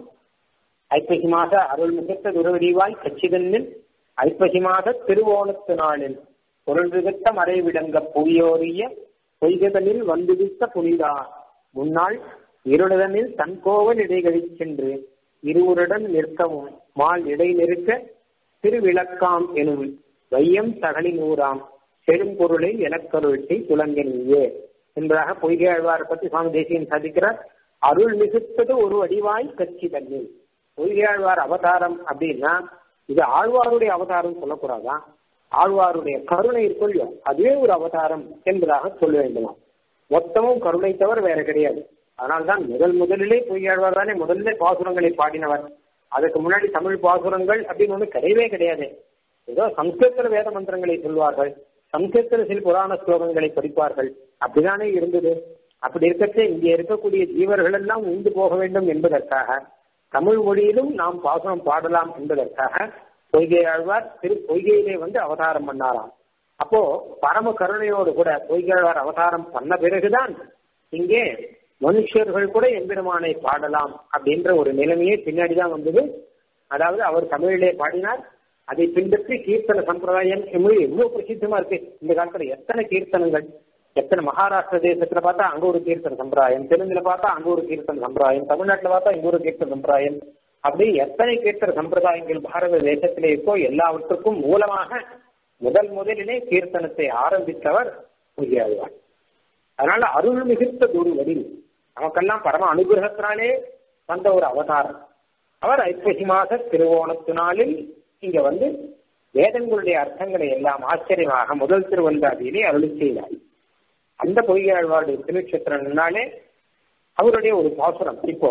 Speaker 1: ஐப்பசி மாத அருள் மிகுத்த துறவடிவாய் கச்சிதனில் ஐப்பசி மாத திருவோணத்து நாளில் பொருள் மிகுத்த மறைவிடங்க புவியோரிய பொய்கதனில் வந்துவித்த புனிதா முன்னாள் இருளதனில் தன்கோவல் இடைகளில் சென்று இருவருடன் நிற்கவும் மால் இடை நிற்க திருவிளக்காம் எனும் வையம் தகலின் ஊராம் பெரும்பொருளை எனக்கருள்சி துலங்கனியே என்பதாக பொய்கை ஆழ்வார் பற்றி சுவாமி தேசியன் சாதிக்கிறார் அருள் மிகுத்தது ஒரு வடிவாய் கட்சி தண்ணீர் பொய்கையாழ்வார் அவதாரம் அப்படின்னா இது ஆழ்வாருடைய அவதாரம் சொல்லக்கூடாதா ஆழ்வாருடைய கருணை இருக்கொள்ளியோ அதுவே ஒரு அவதாரம் என்பதாக சொல்ல வேண்டுமா மொத்தமும் கருணை தவிர வேற கிடையாது அதனால்தான் முதல் முதலிலே பொய்யாழ்வார் தானே முதல்ல பாசுரங்களை பாடினவர் அதுக்கு முன்னாடி தமிழ் பாசுரங்கள் அப்படின்னு ஒண்ணு கிடையவே கிடையாது ஏதோ சம்ஸ்கிருத்துல வேத மந்திரங்களை சொல்வார்கள் சம்ஸ்கிருத்துல சில புராண ஸ்லோகங்களை படிப்பார்கள் அப்படிதானே இருந்தது அப்படி இருக்கச்சே இங்கே இருக்கக்கூடிய ஜீவர்கள் எல்லாம் உண்டு போக வேண்டும் என்பதற்காக தமிழ் மொழியிலும் நாம் பாசனம் பாடலாம் என்பதற்காக பொய்கை ஆழ்வார் திரு பொய்கையிலே வந்து அவதாரம் பண்ணாராம் அப்போ பரம கருணையோடு கூட பொய்கை ஆழ்வார் அவதாரம் பண்ண பிறகுதான் இங்கே மனுஷர்கள் கூட எம்பெருமானை பாடலாம் அப்படின்ற ஒரு நிலைமையே பின்னாடிதான் வந்தது அதாவது அவர் தமிழிலே பாடினார் அதை பின்பற்றி கீர்த்தன சம்பிரதாயம் மொழி எவ்வளவு பிரசித்தமா இருக்கு இந்த காலத்துல எத்தனை கீர்த்தனங்கள் எத்தனை மகாராஷ்டிர தேசத்துல பார்த்தா அங்க ஒரு கீர்த்தன சம்பிரதாயம் தெலுங்குல பார்த்தா அங்க ஒரு கீர்த்தன சம்பிரதாயம் தமிழ்நாட்டுல பார்த்தா இங்க ஒரு கீர்த்தன சம்பிரதாயம் அப்படி எத்தனை கீர்த்தன சம்பிரதாயங்கள் பாரத தேசத்திலே இருக்கோ எல்லாவற்றுக்கும் மூலமாக முதல் முதலிலே கீர்த்தனத்தை ஆரம்பித்தவர் பொய்யாழ்வார் அதனால அருள் மிகுத்த ஒரு வடி நமக்கெல்லாம் பரம அனுகிரகத்தினாலே வந்த ஒரு அவதாரம் அவர் ஐப்பசி மாத திருவோணத்தினாலில் இங்க வந்து வேதங்களுடைய அர்த்தங்களை எல்லாம் ஆச்சரியமாக முதல் திருவந்தாதியிலே அருளி செய்தார் அந்த பொய்யாழ்வாருடைய திருநட்சத்திரம்னாலே அவருடைய ஒரு பாசுரம் இப்போ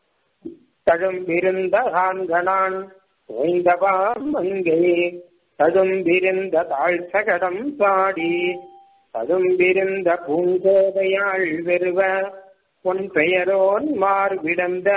Speaker 1: தழும்பிருந்த காண்கணான் ஓய்ந்தவாம் மங்கை தழும்பிருந்த தாழ்ச்சகடம் பாடி பதும்பிருந்த பூங்கோதையாள் வெறுவ பொன் பெயரோன் மார் விடந்த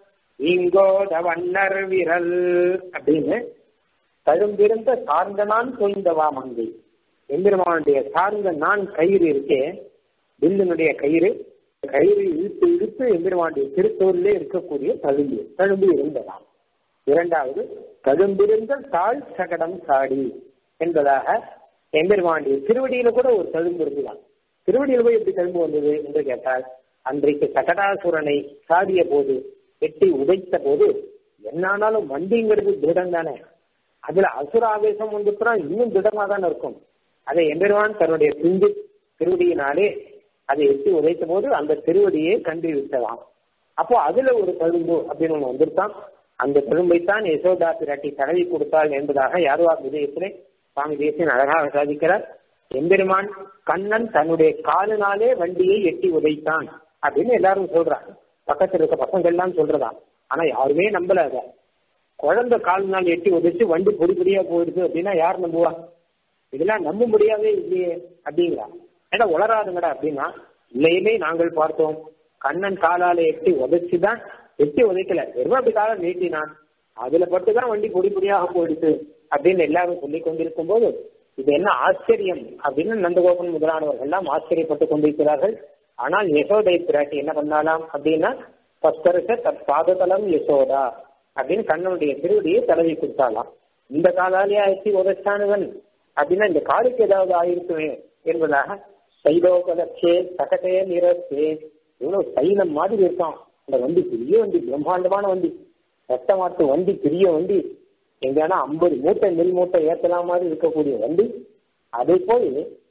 Speaker 1: இங்கோத வண்ணர் விரல் அப்படின்னு தழும்பிருந்த சார்ந்த நான் தொய்ந்தவா மங்கை எம்பெருமானுடைய சார்ந்த நான் கயிறு இருக்கே வில்லினுடைய கயிறு கயிறு இழுத்து இழுத்து எம்பெருமானுடைய திருத்தோரிலே இருக்கக்கூடிய தழும்பு தழும்பு இருந்ததாம் இரண்டாவது தழும்பிருந்த தாழ் சகடம் சாடி என்பதாக எம்பெருமானுடைய திருவடியில கூட ஒரு தழும்பு இருக்குதான் திருவடியில போய் எப்படி தழும்பு வந்தது என்று கேட்டால் அன்றைக்கு சகடாசுரனை சாடிய போது வெட்டி உதைத்த போது என்னானாலும் வண்டிங்கிறது திருடம் தானே அதுல அசுர ஆவேசம் வந்துட்டுனா இன்னும் திடமா தானே இருக்கும் அதை எம்பெருமான் தன்னுடைய பிந்து திருவடியினாலே அதை எட்டி உதைத்த போது அந்த திருவடியை கண்டு விட்டதாம் அப்போ அதுல ஒரு தழும்பு அப்படின்னு ஒண்ணு வந்துருத்தான் அந்த தழும்பைத்தான் யசோதா பிராட்டி தடவி கொடுத்தாள் என்பதாக யாருவா விஜயத்திலே சுவாமி தேசியன் அழகாக சாதிக்கிறார் எம்பெருமான் கண்ணன் தன்னுடைய காலினாலே வண்டியை எட்டி உதைத்தான் அப்படின்னு எல்லாரும் சொல்றாங்க பக்கத்துல இருக்க பசங்கள்லாம் சொல்றதா ஆனா யாருமே நம்பல அத குழந்தை கால் நாள் எட்டி உதைச்சு வண்டி பொடி பொடியா போயிடுது அப்படின்னா யார் நம்புவா இதெல்லாம் நம்ப முடியாதே இல்லையே அப்படிங்கிறா ஏன்னா உளராதுங்கடா அப்படின்னா இல்லையுமே நாங்கள் பார்த்தோம் கண்ணன் காலால எட்டி உதைச்சுதான் எட்டி உதைக்கல வெறும் அப்படி காலை நீட்டினான் அதுல பட்டுதான் வண்டி பொடி பொடியாக போயிடுது அப்படின்னு எல்லாரும் சொல்லி கொண்டிருக்கும் போது இது என்ன ஆச்சரியம் அப்படின்னு நந்தகோபன் முதலானவர்கள் எல்லாம் ஆச்சரியப்பட்டு கொண்டிருக்கிறார்கள் ஆனால் யசோதை பிராட்டி என்ன பண்ணாலாம் அப்படின்னா பஸ்தரிச தத் பாததலம் யசோதா அப்படின்னு கண்ணனுடைய திருவடியை தடவி கொடுத்தாலாம் இந்த காலாலேயே ஆயிடுச்சு உதச்சானுவன் அப்படின்னா இந்த காலுக்கு ஏதாவது ஆயிருக்குமே என்பதாக சைலோகலட்சே சகட்டே நிறத்தே இவ்வளவு சைலம் மாதிரி இருக்கான் இந்த வண்டி பெரிய வண்டி பிரம்மாண்டமான வண்டி ரத்தமாட்டு வண்டி பெரிய வண்டி எங்கன்னா ஐம்பது மூட்டை நெல் மூட்டை ஏத்தலாம் மாதிரி இருக்கக்கூடிய வண்டி அதை போய்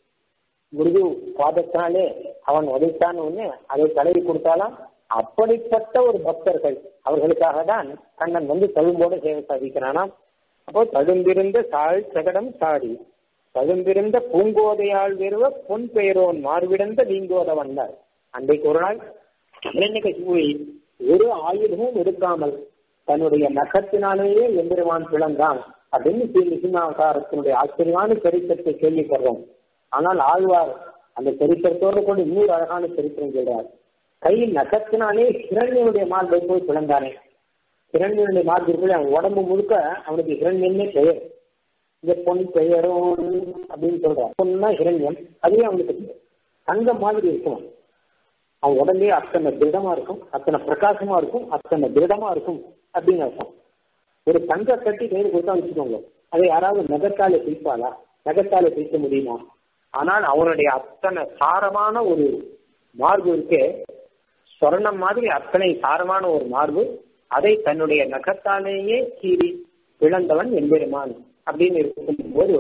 Speaker 1: முருகு பாதத்தினாலே அவன் உதைத்தான் ஒண்ணு அதை தடவி கொடுத்தாலாம் அப்படிப்பட்ட ஒரு பக்தர்கள் அவர்களுக்காக தான் கண்ணன் வந்து தழும்போட சேவை சாதிக்கிறானாம் அப்போ தழும்பிருந்த சாள் சகடம் சாடி தழும்பிருந்த பூங்கோதையாள் வெறுவ பொன் பெயரோன் மார்விடந்த நீங்கோத வந்தார் அன்றைக்கு ஒரு நாள் இரண்யகசிபுவை ஒரு ஆயுதமும் எடுக்காமல் தன்னுடைய நகத்தினாலேயே எம்பெருமான் பிளந்தான் அப்படின்னு ஸ்ரீ நிசிம்மாவதாரத்தினுடைய ஆச்சரியமான சரித்திரத்தை கேள்விப்படுறோம் ஆனால் ஆழ்வார் அந்த சரித்திரத்தோடு கூட இன்னொரு அழகான சரித்திரம் சொல்றார் கையில் நகத்தினாலே ஹிரண்யனுடைய மார்பை போய் பிளந்தானே ஹிரண்யனுடைய மார்பிற்குள்ள அவன் உடம்பு முழுக்க அவனுக்கு ஹிரண்யன்னே பெயர் இந்த பொன் பெயரும் அப்படின்னு சொல்றான் பொன்னா ஹிரண்யம் அதுவே அவனுக்கு தங்கம் மாதிரி இருக்கும் அவன் உடம்பே அத்தனை திருடமா இருக்கும் அத்தனை பிரகாசமா இருக்கும் அத்தனை திருடமா இருக்கும் அப்படின்னு அர்த்தம் ஒரு தங்க கட்டி கையில் கொடுத்தா வச்சுக்கோங்க அதை யாராவது நகத்தால பிரிப்பாளா நகத்தால பிரிக்க முடியுமா ஆனால் அவனுடைய அத்தனை சாரமான ஒரு மார்பு இருக்கே சொர்ணம் மாதிரி அத்தனை சாரமான ஒரு மார்பு அதை தன்னுடைய நகத்தாலேயே கீறி பிளந்தவன் எம்பெருமான் அப்படின்னு இருக்கும்போது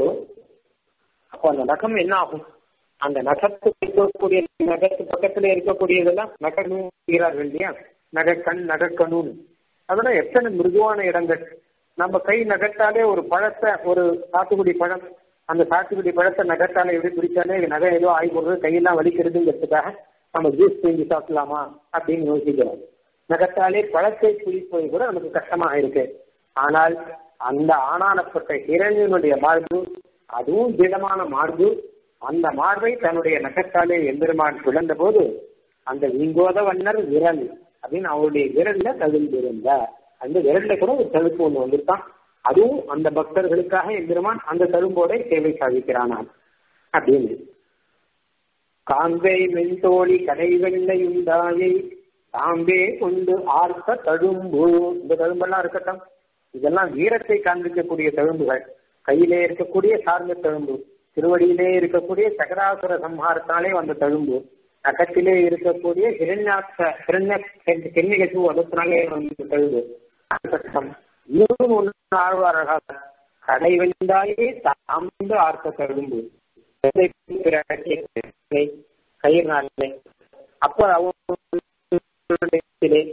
Speaker 1: அப்போ அந்த நகம் என்ன ஆகும் அந்த நகத்து இருக்கக்கூடிய நகத்து பக்கத்துல இருக்கக்கூடியதெல்லாம் நகர்கிறார்கள் இல்லையா நகக்கண் நகக்கணுன்னு அதெல்லாம் எத்தனை மிருதுவான இடங்கள் நம்ம கை நகர்த்தாலே ஒரு பழத்தை ஒரு சாத்துக்குடி பழம் அந்த சாத்துக்குடி பழத்தை நகர்த்தாலே எப்படி பிடிச்சாலே நகை ஏதோ ஆகி போடுறது கையெல்லாம் வலிக்கிறதுங்கிறதுக்காக நம்ம ஜூஸ் செஞ்சு சாப்பிடலாமா அப்படின்னு யோசிக்கிறோம் நகர்த்தாலே பழத்தை பிடிப்பது கூட நமக்கு கஷ்டமாக இருக்கு ஆனால் அந்த ஆனானப்பட்ட ஹிரண்யனுடைய மார்பு அதுவும் திடமான மார்பு அந்த மார்பை தன்னுடைய நகத்தாலே எம்பெருமான் பிளந்த போது அந்த விங்கோத வண்ணர் விரல் அப்படின்னு அவருடைய விரல்ல தகுந்திருந்த அந்த விரல்ல கூட ஒரு தழுப்பு ஒண்ணு வந்திருக்கான் அதுவும் அந்த பக்தர்களுக்காக எம்பெருமான் அந்த தழும்போட சேவை சாதிக்கிறானாம் அப்படின்னு காம்பை மென்தோழி கடை வெள்ளையுண்டாயை தாம்பே கொண்டு ஆர்த்த தழும்பு இந்த தழும்பெல்லாம் இருக்கட்டும் இதெல்லாம் வீரத்தை காண்பிக்கக்கூடிய தழும்புகள் கையிலே இருக்கக்கூடிய சார்ந்த தழும்பு திருவடியிலே இருக்கக்கூடிய சகராசுர சம்ஹாரத்தாலே வந்த தழும்பு நகத்திலே இருக்கக்கூடிய ஹிரண்யாட்ச ஹிரண்ய கென்னிகசு அதத்தினாலே வந்த தழும்பு இன்னும் ஒன்று ஆழ்வாரகாக கடை வெந்தாயே தாழ்ந்து ஆர்த்த தழும்பு கயிறு அப்போ அவங்களுடைய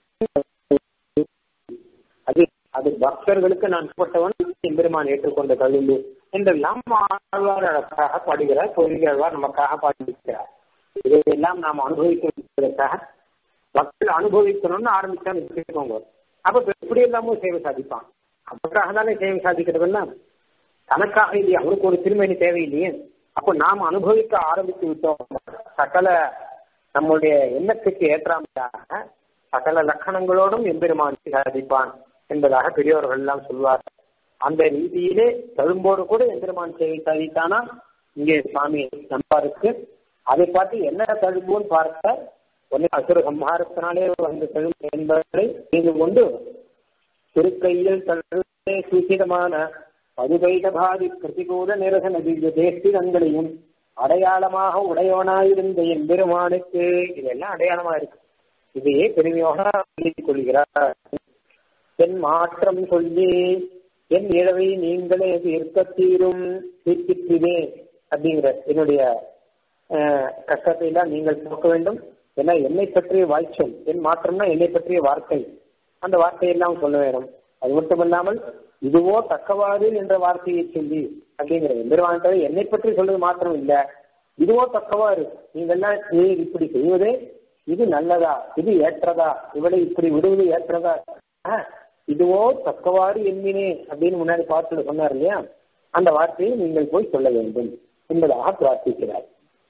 Speaker 1: அது அது பக்தர்களுக்கு நான் போட்டவன் எம்பெருமான் ஏற்றுக்கொண்ட தழும்பு என்றெல்லாம் ஆழ்வார் அழகாக பாடுகிறார் பொருள்வார் நமக்காக பாடியிருக்கிறார் இதையெல்லாம் நாம் அனுபவிக்கிறதுக்காக மக்கள் அனுபவிக்கணும்னு ஆரம்பிச்சான்னு வச்சுக்கோங்க அப்ப எப்படி எல்லாமும் சேவை சாதிப்பான் அவருக்காக தானே சேவை சாதிக்கிறதெல்லாம் தனக்காக இல்லையா அவனுக்கு ஒரு திருமணி தேவையில்லையே அப்போ நாம் அனுபவிக்க ஆரம்பித்து விட்டோம் சகல நம்முடைய எண்ணத்துக்கு ஏற்றாமையாக சகல லட்சணங்களோடும் எம்பெருமான் சாதிப்பான் என்பதாக பெரியவர்கள் எல்லாம் சொல்வார் அந்த ரீதியிலே தழும்போடு கூட எம்பெருமான் சேவை சாதித்தானா இங்கே சுவாமி நம்பாருக்கு அதை பார்த்து என்ன தழும்புன்னு பார்த்த ஒன்னு அசுர சம்ஹாரத்தினாலே வந்த தழும்பு என்பதை தெரிந்து கொண்டு திருக்கையில் தழுவே சூசிதமான பதுகைடபாதி பிரதிகூல நிரசன திவ்ய தேஷ்டிதங்களையும் அடையாளமாக உடையவனாயிருந்த என் பெருமானுக்கு இதெல்லாம் அடையாளமா இருக்கு இதையே பெருமையாக சொல்லிக் கொள்கிறார் என் மாற்றம் சொல்லி என் இழவை நீங்களே தீர்க்க தீரும் தீர்க்கிற்றே அப்படிங்கிற என்னுடைய கஷ்டத்தை எல்லாம் நீங்கள் போக்க வேண்டும் ஏன்னா என்னை பற்றிய வாய்ச்சொல் என் மாற்றம்னா என்னை பற்றிய வார்த்தை அந்த வார்த்தையெல்லாம் சொல்ல வேணும் அது மட்டுமல்லாமல் இதுவோ தக்கவாறு என்ற வார்த்தையை சொல்லி அப்படிங்கிறது பெருமான் என்னை பற்றி சொல்றது மாத்திரம் இல்ல இதுவோ தக்கவாறு நீங்கெல்லாம் நீ இப்படி செய்வதே இது நல்லதா இது ஏற்றதா இவளை இப்படி விடுவது ஏற்றதா இதுவோ தக்கவாறு எண்ணினே அப்படின்னு முன்னாடி பார்த்து சொன்னார் இல்லையா அந்த வார்த்தையை நீங்கள் போய் சொல்ல வேண்டும் என்பதாக பிரார்த்திக்கிறார்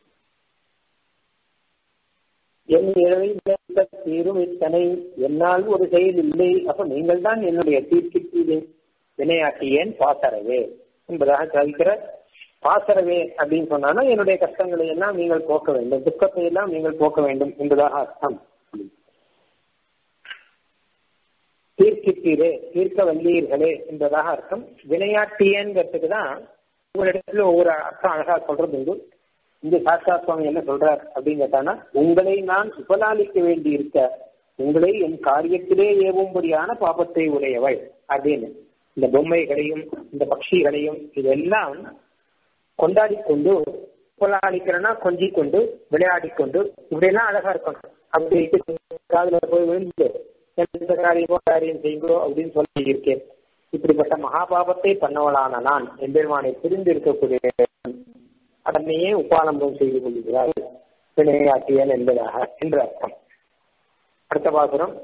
Speaker 1: என் இழவை தீரும் இத்தனை என்னால் ஒரு செயல் இல்லை அப்ப நீங்கள் தான் என்னுடைய தீர்க்கிற்கு வினையாக்கியேன் பாசறவே என்பதாக சாதிக்கிற பாசறவே அப்படின்னு சொன்னா என்னுடைய கஷ்டங்களை எல்லாம் நீங்கள் போக்க வேண்டும் துக்கத்தை எல்லாம் நீங்கள் போக்க வேண்டும் என்பதாக அர்த்தம் தீர்க்கிட்டீரே தீர்க்க வல்லீர்களே என்பதாக அர்த்தம் வினையாட்டியங்கிறதுக்கு தான் உங்களிடத்துல ஒவ்வொரு அர்த்தம் அழகா சொல்றது உண்டு இந்த சாஸ்தா சுவாமி என்ன சொல்றார் அப்படின்னு கேட்டானா உங்களை நான் சுபலாலிக்க வேண்டி இருக்க உங்களை என் காரியத்திலே ஏவும்படியான பாபத்தை உடையவள் அப்படின்னு இந்த பொம்மைகளையும் இந்த பட்சிகளையும் இதெல்லாம் கொண்டாடி கொண்டு புலாளிக்கிறனா கொஞ்சி கொண்டு விளையாடி கொண்டு இப்படியெல்லாம் அழகா இருக்கணும் அப்படி காதுல போய் விழுந்து எந்த காரியமோ காரியம் செய்யுங்களோ அப்படின்னு சொல்லி இருக்கேன் இப்படிப்பட்ட மகாபாபத்தை பண்ணவளான நான் எம்பெருமானை புரிந்து இருக்கக்கூடிய அதனையே உபாலம்பம் செய்து கொள்கிறார் வினையாட்டியல் என்பதாக என்று அர்த்தம் அடுத்த பாசுரம்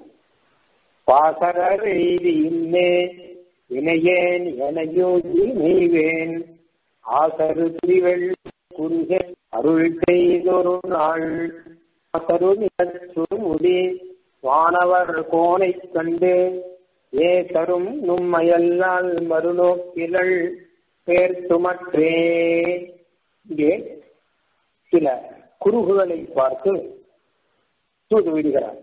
Speaker 1: பாசரீதியின்னே வினையேன் எனையோதி நெய்வேன் ஆசரு திரிவெள் குறுகே அருள் செய்தொரு நாள் சுருமுடி வானவர் கோனை கண்டு ஏ தரும் நும்மையல்லால் மறுநோக்கிலள் பேர்த்துமற்றே இங்கே சில குறுகுகளை பார்த்து தூது விடுகிறார்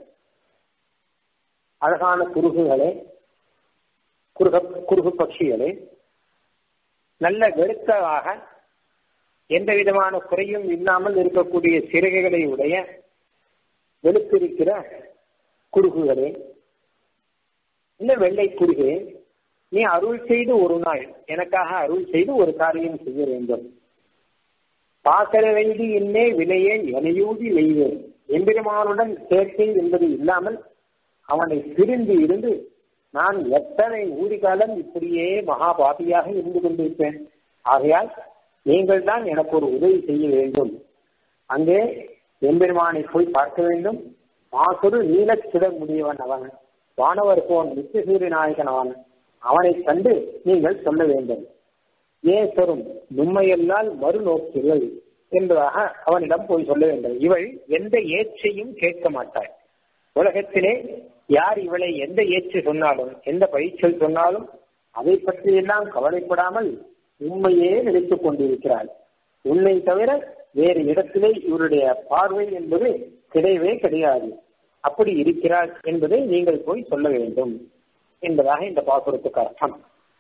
Speaker 1: அழகான குறுகுகளே குறுக குறுகு பட்சிகளே நல்ல வெறுத்தவாக எந்த விதமான குறையும் இல்லாமல் இருக்கக்கூடிய சிறகுகளை உடைய வெளுத்திருக்கிற குறுகுகளே இல்ல வெள்ளை குறுகு நீ அருள் செய்து ஒரு நாள் எனக்காக அருள் செய்து ஒரு காரியம் செய்ய வேண்டும் பாசர வைதி என்னே வினையே எனையூதி நெய்வேன் எம்பெருமானுடன் சேர்க்கை என்பது இல்லாமல் அவனை பிரிந்து இருந்து நான் எத்தனை ஊதி காலம் இப்படியே மகாபாபியாக இருந்து கொண்டிருப்பேன் ஆகையால் நீங்கள் தான் எனக்கு ஒரு உதவி செய்ய வேண்டும் அங்கே எம்பெருமானை போய் பார்க்க வேண்டும் மாசுரு நீலச் சுடர் முடியவன் அவன் வானவர் போன் நித்திய நாயகன் அவன் அவனை கண்டு நீங்கள் சொல்ல வேண்டும் ஏன் சொரும் நுண்மையெல்லால் மறுநோக்குகள் என்பதாக அவனிடம் போய் சொல்ல வேண்டும் இவள் எந்த ஏச்சையும் கேட்க மாட்டாள் உலகத்திலே யார் இவளை எந்த ஏச்சு சொன்னாலும் எந்த பயிற்சல் சொன்னாலும் அதை பற்றியெல்லாம் கவலைப்படாமல் உண்மையே நினைத்துக் கொண்டிருக்கிறாள் உன்னை தவிர வேறு இடத்திலே இவருடைய பார்வை என்பது கிடையவே கிடையாது அப்படி இருக்கிறாள் என்பதை நீங்கள் போய் சொல்ல வேண்டும் என்பதாக இந்த பாசுரத்துக்கு அர்த்தம்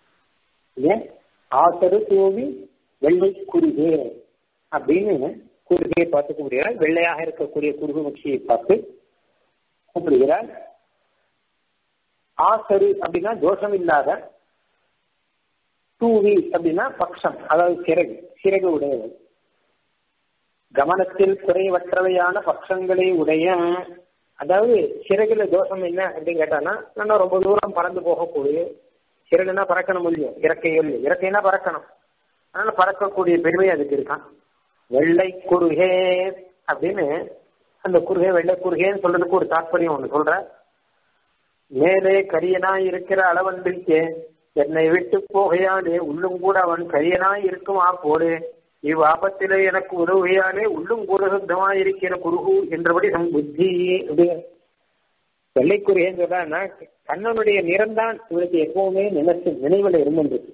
Speaker 1: ஆசரு தூவி வெள்ளை குறுகே அப்படின்னு குறுகையை பார்த்து கூப்பிடுகிறார் வெள்ளையாக இருக்கக்கூடிய குறுகு மக்ஷியை பார்த்து கூப்பிடுகிறார் ஆசரு அப்படின்னா தோஷம் இல்லாத தூவி அப்படின்னா பக்ஷம் அதாவது சிறகு சிறகு உடையவர் கவனத்தில் குறைவற்றவையான பட்சங்களை உடைய அதாவது சிறகுல தோஷம் என்ன அப்படின்னு கேட்டானா நான் ரொம்ப தூரம் பறந்து போகக்கூடிய சிறகுனா பறக்கணும் முடியும் இறக்கையோ இல்லை இறக்கைனா பறக்கணும் அதனால பறக்கக்கூடிய பெருமை அதுக்கு இருக்கான் வெள்ளை குறுகே அப்படின்னு அந்த குறுகே வெள்ளை குறுகேன்னு சொல்றதுக்கு ஒரு தாற்பயம் ஒண்ணு சொல்ற மேலே கரியனாய் இருக்கிற அளவன்றிருக்கே என்னை விட்டு போகையாலே உள்ளும் கூட அவன் கரியனாய் இருக்குமா போடு இவ்வாபத்திலே எனக்கு உதவியாலே உள்ளும் குருசுத்தமாயிருக்கிற குருகு என்றபடி நம் புத்தி வெள்ளைக்குரியன்னு சொல்றான்னா கண்ணனுடைய நிறம்தான் இவருக்கு எப்பவுமே நினைச்சு நினைவுல இருந்துருக்கு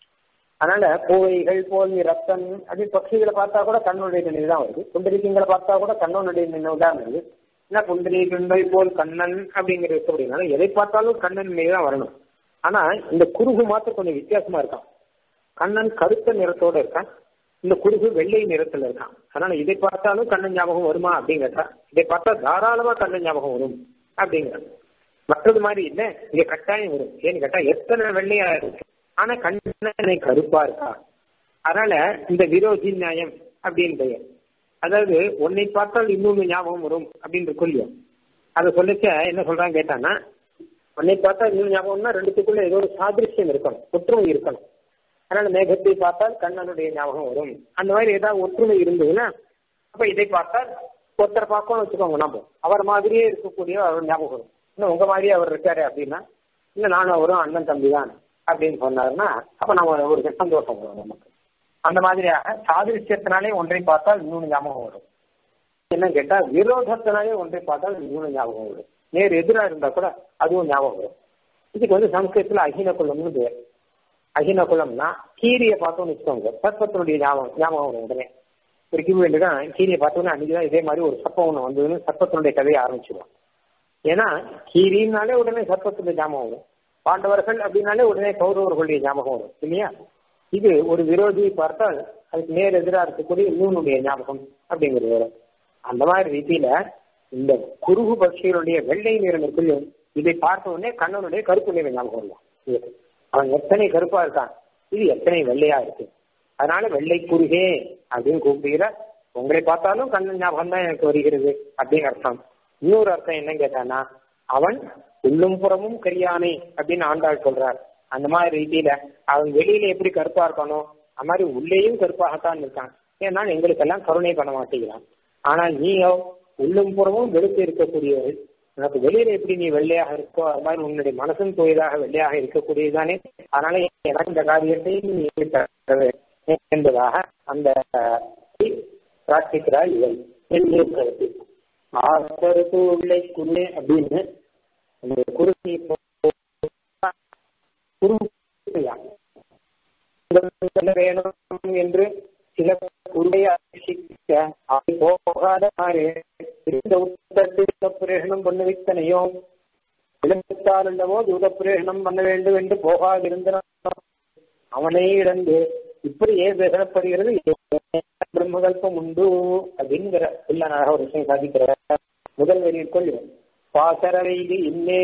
Speaker 1: அதனால பூவைகள் போல் ரத்தன் அப்படி பட்சிகளை பார்த்தா கூட கண்ணனுடைய நினைவு தான் வருது புண்டரிக்கங்களை பார்த்தா கூட கண்ணனுடைய நினைவு தான் வருது என்ன புண்டரீகண்டை போல் கண்ணன் அப்படிங்கிறது அப்படின்னா எதை பார்த்தாலும் கண்ணன் நினைவு தான் வரணும் ஆனா இந்த குருகு மாத்திரம் கொஞ்சம் வித்தியாசமா இருக்கான் கண்ணன் கருத்த நிறத்தோட இருக்கான் இந்த குருகு வெள்ளை நிறத்துல இருக்கான் அதனால இதை பார்த்தாலும் கண்ணன் ஞாபகம் வருமா அப்படிங்கிறதா இதை பார்த்தா தாராளமா கண்ணன் ஞாபகம் வரும் அப்படிங்கிறது மற்றது மாதிரி இல்ல இங்க கட்டாயம் வரும் ஏன்னு கேட்டா எத்தனை வெள்ளையா இருக்கு ஆனா கண்ணனை கருப்பா இருக்கா அதனால இந்த விரோதி நியாயம் அப்படின்னு பெயர் அதாவது உன்னை பார்த்தால் இன்னொன்னு ஞாபகம் வரும் அப்படின்னு இருக்கும் அதை சொல்லிச்ச என்ன சொல்றாங்க கேட்டான்னா உன்னை பார்த்தா இன்னும் ஞாபகம்னா ரெண்டுத்துக்குள்ள ஏதோ ஒரு சாதிருஷ்யம் இருக்கணும் ஒற்றுமை இருக்கணும் அதனால மேகத்தை பார்த்தால் கண்ணனுடைய ஞாபகம் வரும் அந்த மாதிரி ஏதாவது ஒற்றுமை இருந்ததுன்னா அப்ப இதை பார்த்தால் ஒருத்தர் பார்க்கணும்னு வச்சுக்கோங்க நம்ம அவர் மாதிரியே இருக்கக்கூடிய அவர் ஞாபகம் வரும் இன்னும் உங்க மாதிரியே அவர் இருக்காரு அப்படின்னா இல்ல நானும் அவரும் அண்ணன் தம்பி தான் அப்படின்னு சொன்னாருன்னா அப்ப நம்ம ஒரு சந்தோஷம் வரும் நமக்கு அந்த மாதிரியாக சாதிருஷ்யத்தினாலே ஒன்றை பார்த்தால் இன்னொன்று ஞாபகம் வரும் என்ன கேட்டா விரோதத்தினாலே ஒன்றை பார்த்தால் இன்னொன்று ஞாபகம் வரும் நேர் எதிராக இருந்தா கூட அதுவும் ஞாபகம் வரும் இதுக்கு வந்து சம்ஸ்கிருதத்துல அகின குலம்னு பேர் அகின குலம்னா கீரியை பார்த்தோம்னு வச்சுக்கோங்க சர்ப்பத்தினுடைய ஞாபகம் ஞாபகம் வரும் உடனே ஒரு கிவு தான் கீரியை பார்த்தோன்னா அன்னைக்குதான் இதே மாதிரி ஒரு சர்ப்பம் ஒன்று வந்ததுன்னு சர்ப்பத்தினுடைய கதையை ஆரம்பிச்சிடுவோம் ஏன்னா கீரினாலே உடனே சர்ப்பத்துடைய ஞாபகம் வரும் பாண்டவர்கள் அப்படின்னாலே உடனே கௌரவர்களுடைய ஞாபகம் வரும் இல்லையா இது ஒரு விரோதியை பார்த்தால் அதுக்கு நேர் எதிராக இருக்கக்கூடிய இன்னொன்னுடைய ஞாபகம் அப்படிங்கிறது வரும் அந்த மாதிரி ரீதியில இந்த குருகு பட்சிகளுடைய வெள்ளை நிறம் இருக்குல்ல இதை பார்த்த உடனே கண்ணனுடைய கருப்பு நிற ஞாபகம் வரும் அவன் எத்தனை கருப்பா இருக்கான் இது எத்தனை வெள்ளையா இருக்கு அதனால வெள்ளை குருகே அப்படின்னு கூப்பிடுகிற உங்களை பார்த்தாலும் கண்ணன் ஞாபகம் தான் எனக்கு வருகிறது அப்படின்னு அர்த்தம் இன்னொரு அர்த்தம் என்ன கேட்டானா அவன் உள்ளும் புறமும் கரியானே அப்படின்னு ஆண்டாள் சொல்றார் அந்த மாதிரி ரீதியில அவன் வெளியில எப்படி கருப்பா இருக்கானோ அது மாதிரி உள்ளேயும் கருப்பாகத்தான் இருக்கான் ஏன்னா எங்களுக்கெல்லாம் கருணை பண்ண மாட்டேங்கிறான் ஆனால் நீயோ உள்ளும் புறமும் வெளுத்து இருக்கக்கூடியவள் உனக்கு வெளியில எப்படி நீ வெள்ளையாக இருக்கோ அது மாதிரி உன்னுடைய மனசும் தூயதாக வெள்ளையாக இருக்கக்கூடியதுதானே அதனால எனக்கு இந்த காரியத்தை நீ என்பதாக அந்த பிரார்த்திக்கிறாள் இவள் கருத்து ஆசருக்கு உள்ளே குருளே அப்படின்னு அந்த குருசி குரு வேணும் என்று சில குருடைய போகாத பிரேஷனம் பண்ண வைத்தனையோ விளம்பித்தால் அல்லவோ தூத பிரேஷனம் பண்ண வேண்டும் என்று போகாதிருந்த அவனை இழந்து இப்படி ஏன் பேசப்படுகிறது பிரம்மகல்பம் உண்டு அப்படிங்கிற இல்ல நான் ஒரு விஷயம் சாதிக்கிற முதல் வரியில் கொள்ளு பாசரவைது இன்னே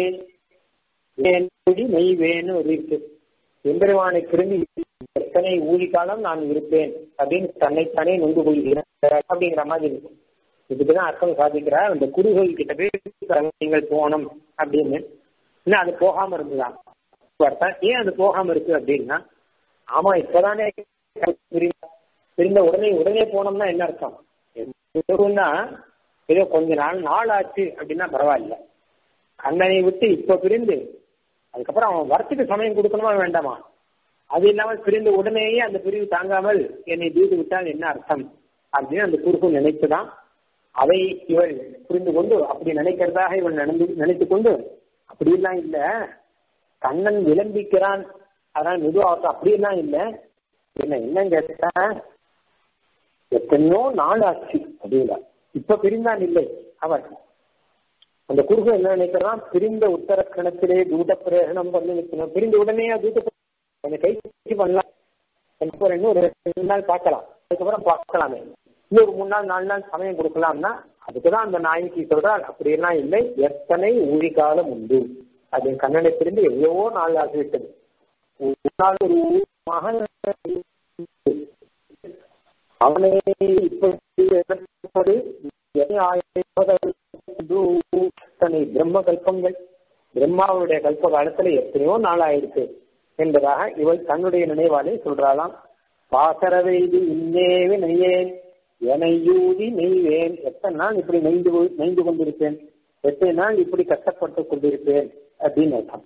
Speaker 1: மெய் வேணும் இருக்கு எம்பெருமானை திரும்பி எத்தனை ஊழி காலம் நான் இருப்பேன் அப்படின்னு தன்னைத்தானே நொந்து கொள்கிறேன் அப்படிங்கிற மாதிரி இருக்கும் இதுக்குதான் அர்த்தம் சாதிக்கிறார் அந்த குருகள் கிட்ட போய் நீங்கள் போகணும் அப்படின்னு இன்னும் அது போகாம இருந்துதான் அர்த்தம் ஏன் அது போகாம இருக்கு அப்படின்னா ஆமா இப்பதானே பிரிந்த உடனே உடனே போனோம்னா என்ன அர்த்தம் எதுனா ஏதோ கொஞ்ச நாள் நாள் ஆச்சு அப்படின்னா பரவாயில்ல கண்ணனை விட்டு இப்ப பிரிந்து அதுக்கப்புறம் அவன் வரத்துக்கு சமயம் கொடுக்கணுமா வேண்டாமா அது இல்லாமல் பிரிந்த உடனேயே அந்த பிரிவு தாங்காமல் என்னை தூது விட்டால் என்ன அர்த்தம் அப்படின்னு அந்த குறுக்கு நினைத்துதான் அதை இவள் புரிந்து கொண்டு அப்படி நினைக்கிறதாக இவள் நடந்து நினைத்து கொண்டு அப்படியெல்லாம் இல்ல கண்ணன் விளம்பிக்கிறான் அதான் மெதுவாக அப்படியெல்லாம் இல்ல என்ன என்னன்னு கேட்டா எத்தனையோ நாள் ஆச்சு அப்படின்னா இப்ப பிரிந்தான் இல்லை அவன் அந்த குருகு என்ன நினைக்கிறான் பிரிந்த உத்தர கணத்திலே தூத பிரேரணம் பண்ணி நிற்கணும் பிரிந்த உடனே தூத கொஞ்சம் கை பண்ணலாம் இன்னும் ஒரு ரெண்டு நாள் பார்க்கலாம் அதுக்கப்புறம் பார்க்கலாமே இன்னொரு மூணு நாள் நாலு நாள் சமயம் கொடுக்கலாம்னா அதுக்குதான் அந்த நாய்க்கு சொல்றாள் அப்படியெல்லாம் இல்லை எத்தனை ஊழிகாலம் உண்டு அது கண்ணனை பிரிந்து எவ்வளவோ நாள் ஆகிவிட்டது ஒரு நாள் ஒரு மகன் அவனை இப்படி பிரம்ம கல்பங்கள் பிரம்மாவுடைய கல்ப காலத்துல எத்தனையோ நாள் ஆயிருக்கு என்பதாக இவள் தன்னுடைய நினைவாலே சொல்றாளாம் பாசரவைது இன்னேவே நெய்யேன் எனையூதி நெய்வேன் எத்தனை நாள் இப்படி நெய்ந்து நெய்ந்து கொண்டிருப்பேன் எத்தனை நாள் இப்படி கஷ்டப்பட்டு கொண்டிருப்பேன் அப்படின்னு அர்த்தம்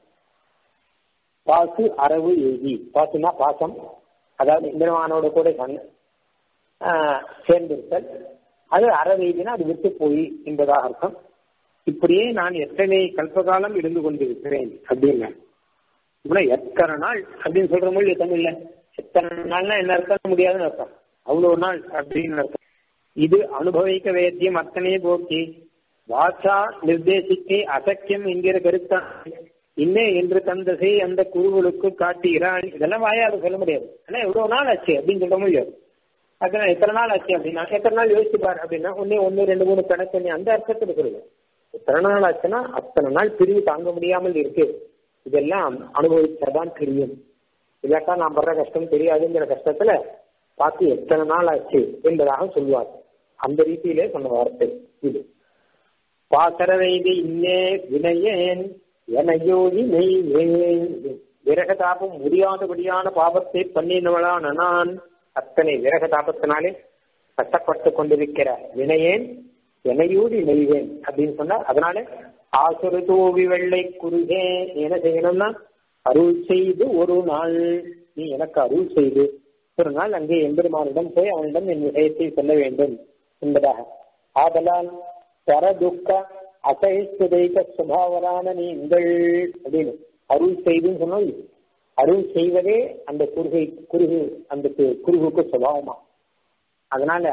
Speaker 1: பாசு அரவு எய்தி பாசுனா பாசம் அதாவது இந்திரவானோட கூட சொன்ன சேர்ந்திருத்தல் அது அறவெய்தினா அது விட்டு போய் என்பதாக அர்த்தம் இப்படியே நான் எத்தனை கல்பகாலம் இருந்து கொண்டிருக்கிறேன் அப்படின்னு இவ்வளவு எத்தனை நாள் அப்படின்னு சொல்ற மொழி தமிழ்ல எத்தனை நாள்னா என்ன அர்த்தம் முடியாதுன்னு அர்த்தம் அவ்வளவு நாள் அப்படின்னு அர்த்தம் இது அனுபவிக்க வேத்தியம் அத்தனை போக்கி வாச்சா நிர்தேசிக்கு அசக்கியம் என்கிற கருத்தான் இன்னே என்று தந்தசை அந்த குருவுகளுக்கு காட்டுகிறான் இதெல்லாம் வாயால சொல்ல முடியாது ஆனா எவ்வளவு நாள் ஆச்சு அப்படின்னு சொல்ல முடியாது அதனால எத்தனை நாள் ஆச்சு அப்படின்னா எத்தனை நாள் யோசிச்சுப்பார் அப்படின்னா ஒன்னே ஒன்னு ரெண்டு மூணு கணக்கு பண்ணி அந்த அர்த்தத்தில் சொல்லுங்க எத்தனை நாள் ஆச்சுன்னா அத்தனை நாள் பிரிவு தாங்க முடியாமல் இருக்கு இதெல்லாம் அனுபவிச்சாதான் தெரியும் இல்லாட்டா நான் படுற கஷ்டம் தெரியாதுங்கிற கஷ்டத்துல பார்த்து எத்தனை நாள் ஆச்சு என்பதாக சொல்வார் அந்த ரீதியிலே சொன்ன வார்த்தை இது பாசரவைது இன்னே வினையேன் எனையோடி நெய்வேன் விரகதாபம் முடியாதபடியான பாவத்தை பண்ணினவளான நான் அத்தனை விரக தாபத்தினாலே கஷ்டப்பட்டு கொண்டிருக்கிற வினையேன் எனையூடி நெய்வேன் அப்படின்னு சொன்னார் அதனால ஆசுரு தூவி வெள்ளை குறுகே என்ன செய்யணும்னா அருள் செய்து ஒரு நாள் நீ எனக்கு அருள் செய்து ஒரு நாள் அங்கே எம்பெருமானிடம் போய் அவனிடம் என் விஷயத்தை சொல்ல வேண்டும் என்பதாக ஆதலால் பரதுக்க அசைஸ்துதைக்க சுபாவரான நீங்கள் அப்படின்னு அருள் செய்துன்னு சொன்னோம் அருள் செய்வதே அந்த குறுகை குறுகு அந்த குறுகுக்கு சுபாவமா அதனால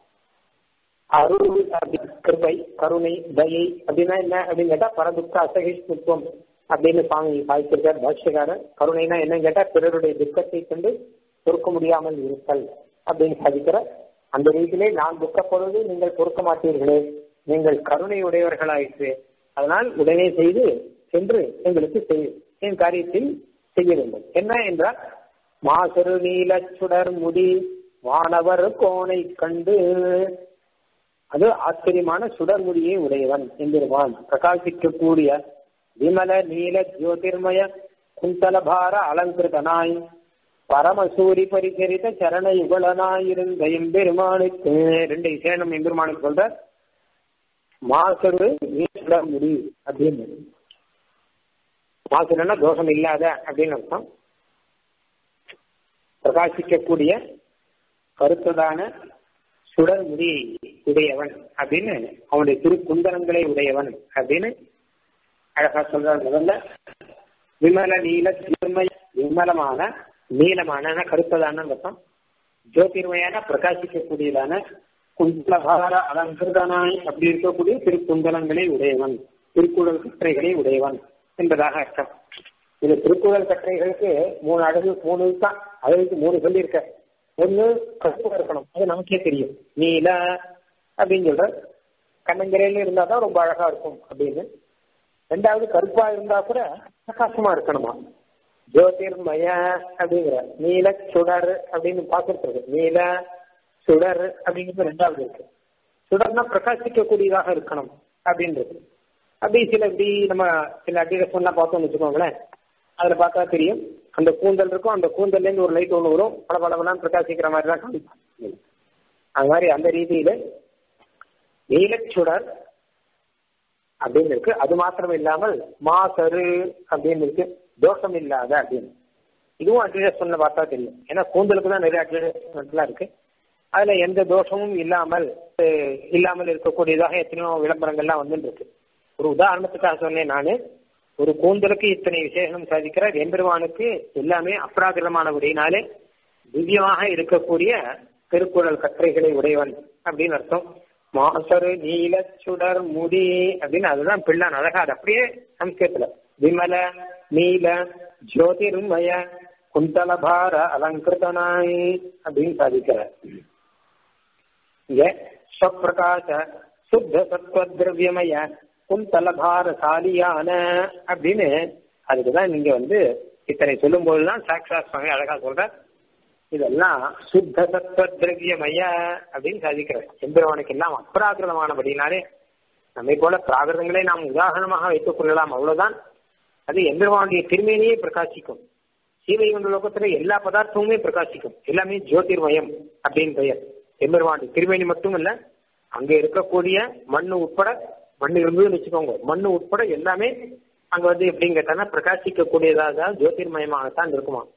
Speaker 1: அருள் கிருபை கருணை தயை அப்படின்னா என்ன அப்படின்னு கேட்டா பரதுக்க அசகிஷ்ணுத்துவம் அப்படின்னு சுவாமி சாதிச்சிருக்கார் பாஷ்யக்காரர் கருணைனா என்னன்னு கேட்டா பிறருடைய துக்கத்தை கண்டு பொறுக்க முடியாமல் இருத்தல் அப்படின்னு சாதிக்கிற அந்த ரீதியிலே நான் துக்கப்படுவது நீங்கள் பொறுக்க மாட்டீர்களே நீங்கள் கருணை உடையவர்களாயிற்று அதனால் உடனே செய்து சென்று எங்களுக்கு செய் என் காரியத்தில் செய்ய வேண்டும் என்ன என்றால் மாசரு நீல சுடர் முடி வானவர் கோனை கண்டு அது ஆச்சரியமான சுடர்முடியை உடையவன் என்கிறான் பிரகாசிக்கக்கூடிய விமல நீல ஜோதிர்மய குந்தலபார அலங்கிருதனாய் பரமசூரி பரிசரித்த சரண யுகலனாயிருந்த எம்பெருமானுக்கு ரெண்டு இசேனம் எம்பெருமானுக்கு சொல்ற மாசரு நீல முடி அப்படின்னு மாசுனா தோஷம் இல்லாத அப்படின்னு அர்த்தம் பிரகாசிக்கக்கூடிய கருத்ததான சுடர் முடியை உடையவன் அப்படின்னு அவனுடைய திருக்குந்தரங்களை உடையவன் அப்படின்னு அழகா சொல்றார் முதல்ல விமல நீல ஜோர்மய விமலமான நீளமான கருத்ததான அர்த்தம் ஜோதிர்மயான பிரகாசிக்கக்கூடியதான குந்தலகார அலங்கிருதனாய் அப்படி இருக்கக்கூடிய திருக்குந்தலங்களை உடையவன் திருக்குறள் கற்றைகளை உடையவன் என்பதாக அர்த்தம் இது திருக்குறள் கற்றைகளுக்கு மூணு அழகு மூணு தான் அழகுக்கு மூணு சொல்லியிருக்க ஒண்ணு கருப்பா இருக்கணும் அது நமக்கே தெரியும் நீல அப்படின்னு சொல்ற கண்ணங்கரையில இருந்தா தான் ரொம்ப அழகா இருக்கும் அப்படின்னு ரெண்டாவது கருப்பா இருந்தா கூட பிரகாசமா இருக்கணுமா ஜோதிர்மய அப்படிங்கிற நீல சுடர் அப்படின்னு பாக்குறது நீல சுடர் அப்படிங்கிறது ரெண்டாவது இருக்கு சுடர்னா பிரகாசிக்கக்கூடியதாக இருக்கணும் அப்படின்றது அப்படி சில இப்படி நம்ம சில அட்வர்டைஸ்மெண்ட்லாம் பார்த்தோம்னு வச்சுக்கோங்களேன் அதுல பார்த்தா தெரியும் அந்த கூந்தல் இருக்கும் அந்த கூந்தல்ல இருந்து ஒரு லைட் ஒன்று வரும் பல பலவெல்லாம் பிரகாசிக்கிற மாதிரி தான் காமிப்பாங்க அது மாதிரி அந்த ரீதியில நீலச்சுடர் அப்படின்னு இருக்கு அது மாத்திரம் இல்லாமல் மாசரு அப்படின்னு இருக்கு தோஷம் இல்லாத அப்படின்னு இதுவும் அட்வர்டைஸ்மெண்ட்ல பார்த்தா தெரியும் ஏன்னா கூந்தலுக்கு தான் நிறைய அட்வர்டைஸ்மெண்ட்லாம் இருக்கு அதுல எந்த தோஷமும் இல்லாமல் இல்லாமல் இருக்கக்கூடியதாக எத்தனையோ விளம்பரங்கள்லாம் வந்துட்டு இருக்கு ஒரு உதாரணத்துக்காக சொன்னேன் நானு ஒரு கூந்தலுக்கு இத்தனை விசேஷம் சாதிக்கிறார் எம்பெருமானுக்கு எல்லாமே அப்ராகிரமானபடினாலே திவ்யமாக இருக்கக்கூடிய திருக்குறள் கற்றைகளை உடையவன் அப்படின்னு அர்த்தம் மாசரு நீல சுடர் முடி அப்படின்னு அதுதான் பிள்ளான் அழகா அது அப்படியே சம்ஸ்கிருத்துல விமல நீல ஜோதிர்மய குந்தலபார அலங்கிருதனாய் அப்படின்னு சாதிக்கிறார் இங்க ஸ்வப்பிரகாச சுத்த சத்வ திரவியமய குந்தலபார சாலியான அப்படின்னு அதுக்குதான் நீங்க வந்து இத்தனை சொல்லும் போதுதான் சாக்ஷா சுவாமி அழகா சொல்ற இதெல்லாம் சுத்த சத்வ திரவியமய அப்படின்னு சாதிக்கிறார் எம்பெருமானுக்கு எல்லாம் அப்ராகிருதமானபடினாலே நம்மை போல பிராகிருதங்களை நாம் உதாரணமாக வைத்துக் கொள்ளலாம் அவ்வளவுதான் அது எம்பெருமானுடைய திருமேனியே பிரகாசிக்கும் சீவை கொண்ட லோகத்துல எல்லா பதார்த்தமுமே பிரகாசிக்கும் எல்லாமே ஜோதிர்மயம் அப்படின்னு பெயர் எம்பெருமானுடைய திருமேனி மட்டும் இல்ல அங்க இருக்கக்கூடிய மண்ணு உட்பட மண்ணு இருந்ததுன்னு வச்சுக்கோங்க மண்ணு உட்பட எல்லாமே அங்க வந்து எப்படின்னு கேட்டானா பிரகாசிக்க கூடியதாக ஜோதிர்மயமாகத்தான் இருக்குமா